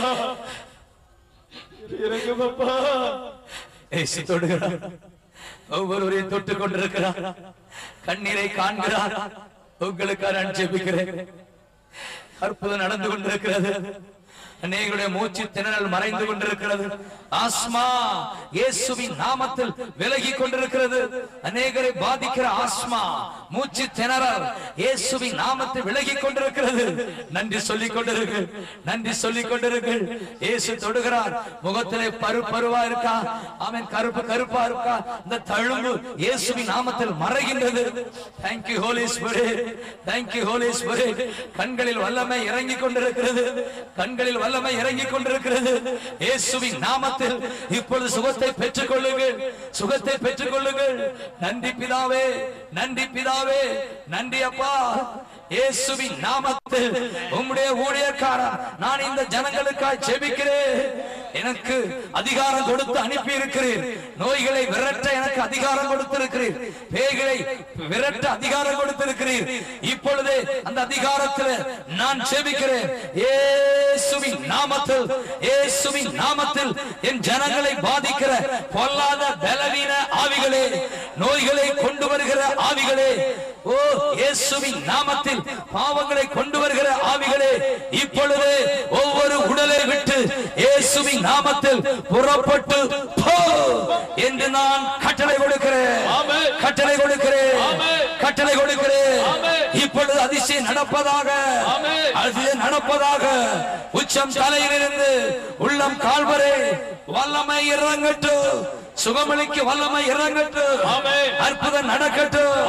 இறங்குமப்பா இயேசு தொடுகிறார் ஒவ்வொருவரையும் தொட்டு கொண்டிருக்கிறார் கண்ணீரை காண்கிறார் உங்களுக்கு நான் ஜெபிக்கிறேன் அற்புதம் நடந்து கொண்டிருக்கிறது அநேகருடைய மூச்சு திணறல் மறைந்து கொண்டிருக்கிறது ஆஸ்மா இயேசுவின் நாமத்தில் விலகி கொண்டிருக்கிறது அநேகரை பாதிக்கிற ஆஸ்மா மூச்சு திணறல் இயேசுவின் நாமத்தில் விலகி கொண்டிருக்கிறது நன்றி சொல்லிக் கொண்டிருங்கள் நன்றி சொல்லிக் கொண்டிருங்கள் இயேசு தொடுகிறார் முகத்திலே பரு பருவா இருக்கா அவன் கருப்பு கருப்பா இருக்கா இந்த தழும்பு இயேசுவின் நாமத்தில் மறைகின்றது thank you holy spirit thank you holy spirit கண்களில் வல்லமை இறங்கி கொண்டிருக்கிறது கண்களில் வல்லமை இறங்கி கொண்டிருக்கிறது இயேசுவின் நாமத்தில் இப்பொழுது சுகத்தை பெற்றுக் கொள்ளுங்கள் சுகத்தை பெற்றுக் கொள்ளுங்கள் நன்றி பிதாவே நன்றி பிதாவே நன்றி அப்பா இயேசுவின் நாமத்தில் உம்முடைய ஊழியக்காரன் நான் இந்த ஜனங்களுக்காய் ஜெபிக்கிறேன் எனக்கு அதிகாரம் கொடுத்து அனுப்பி இருக்கிறேன் நோய்களை விரட்ட எனக்கு அதிகாரம் கொடுத்திருக்கிறீர் பேய்களை விரட்ட அதிகாரம் கொடுத்திருக்கிறீர் இப்பொழுதே அந்த அதிகாரத்தில் நான் ஜெபிக்கிறேன் இயேசுவின் நாமத்தில் இயேசுவின் நாமத்தில் என் ஜனங்களை பாதிக்கிற பொல்லாத பலவீன ஆவிகளே நோய்களை கொண்டு வருகிற ஆவிகளே ஓ இயேசுவின் நாமத்தில் பாவங்களை கொண்டு வருகிற ஆவிகளே இப்பொழுது ஒவ்வொரு உடலை விட்டு இயேசுவின் நாமத்தில் புறப்பட்டு போ என்று நான் கட்டளை கொடுக்கிறேன் ஆமென். கட்டளை கொடுக்கிறேன் ஆமென். கட்டளை கொடுக்கிறேன் ஆமென். இப்பொழுது அதிசயம் நடப்பதாக ஆமென். அதிசயம் நடப்பதாக உச்சம் தலையிலிருந்து உள்ளம் கால்வரை வல்லமை இறங்கட்டும் சுகமளிக்கு வல்லமை இறங்கட்டும் ஆமென். அற்புதம் நடக்கட்டும் ஆமென்.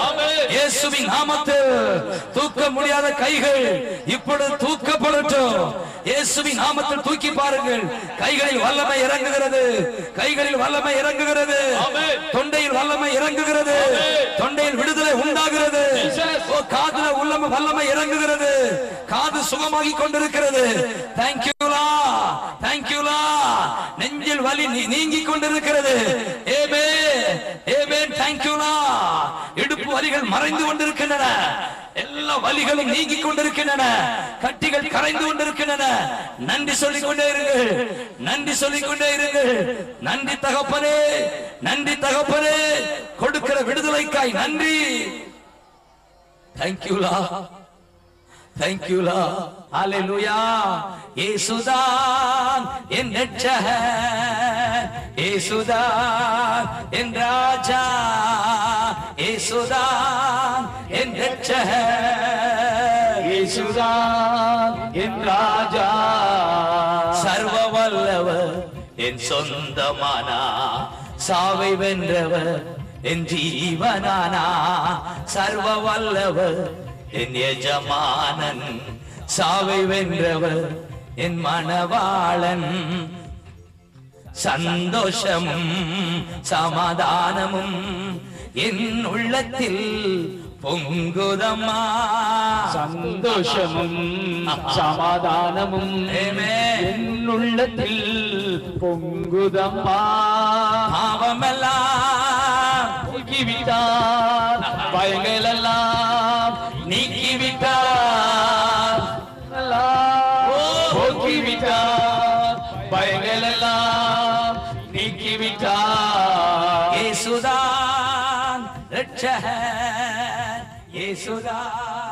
இயேசுவின் நாமத்தில் தூக்க முடியாத கைகள் இப்பொழுது தூக்கப்படட்டும் இயேசுவின் நாமத்தில் தூக்கி பாருங்கள் கைகளில் வல்லமை இறங்குகிறது கைகளில் வல்லமை இறங்குகிறது ஆமென். தொண்டையில் வல்லமை இறங்குகிறது தொண்டையில் விடுதலை உண்டாகிறது ஓ காதுல உள்ளம வல்லமை இறங்குகிறது காது சுகமாகி கொண்டிருக்கிறது தேங்க்யூலா தேங்க்யூலா நெஞ்சில் வலி நீ- நீங்கி கொண்டிருக்கிறது ஏமே ஏமே தேங்க்யூலா இடுப்பு வலிகள் மறைந்து கொண்டிருக்கின்றன எல்லா வலிகளும் நீங்கி கொண்டிருக்கின்றன கட்டிகள் கரைந்து கொண்டிருக்கின்றன நன்றி சொல்லிக் கொண்டே இருங்கள் நன்றி சொல்லிக் கொண்டே இருங்கள் நன்றி தகப்பனே நன்றி தகப்பனே கொடுக்கிற விடுதலைக்காய் நன்றி தேங்க்யூலா தேங்க்யூலா ஹalleluya இயேசுதான் என் ரட்சகர் இயேசுதான் என் ராஜா இயேசுதான் என் ரட்சகர் இயேசுதான் என் ராஜா சர்வ வல்லவர் என் சொந்தமானா சாவை வென்றவர் என் ஜீவனானா சர்வ வல்லவர் என் எஜமானன் சாவை வென்றவர் என் மணவாளன் சந்தோஷமும் சமாதானமும் என் உள்ளத்தில் பொங்குதம்மா சந்தோஷமும் சமாதானமும் Amen. என் உள்ளத்தில் பொங்குதம்மா பாவமெல்லாம் போக்கிவிட்டார் பயங்களெல்லாம் நீக்கிவிட்டார் போக்கிவிட்டார் பயங்களெல்லாம் நீக்கிவிட்டார் இயேசுதான் ரட்சகர் இயேசுதான்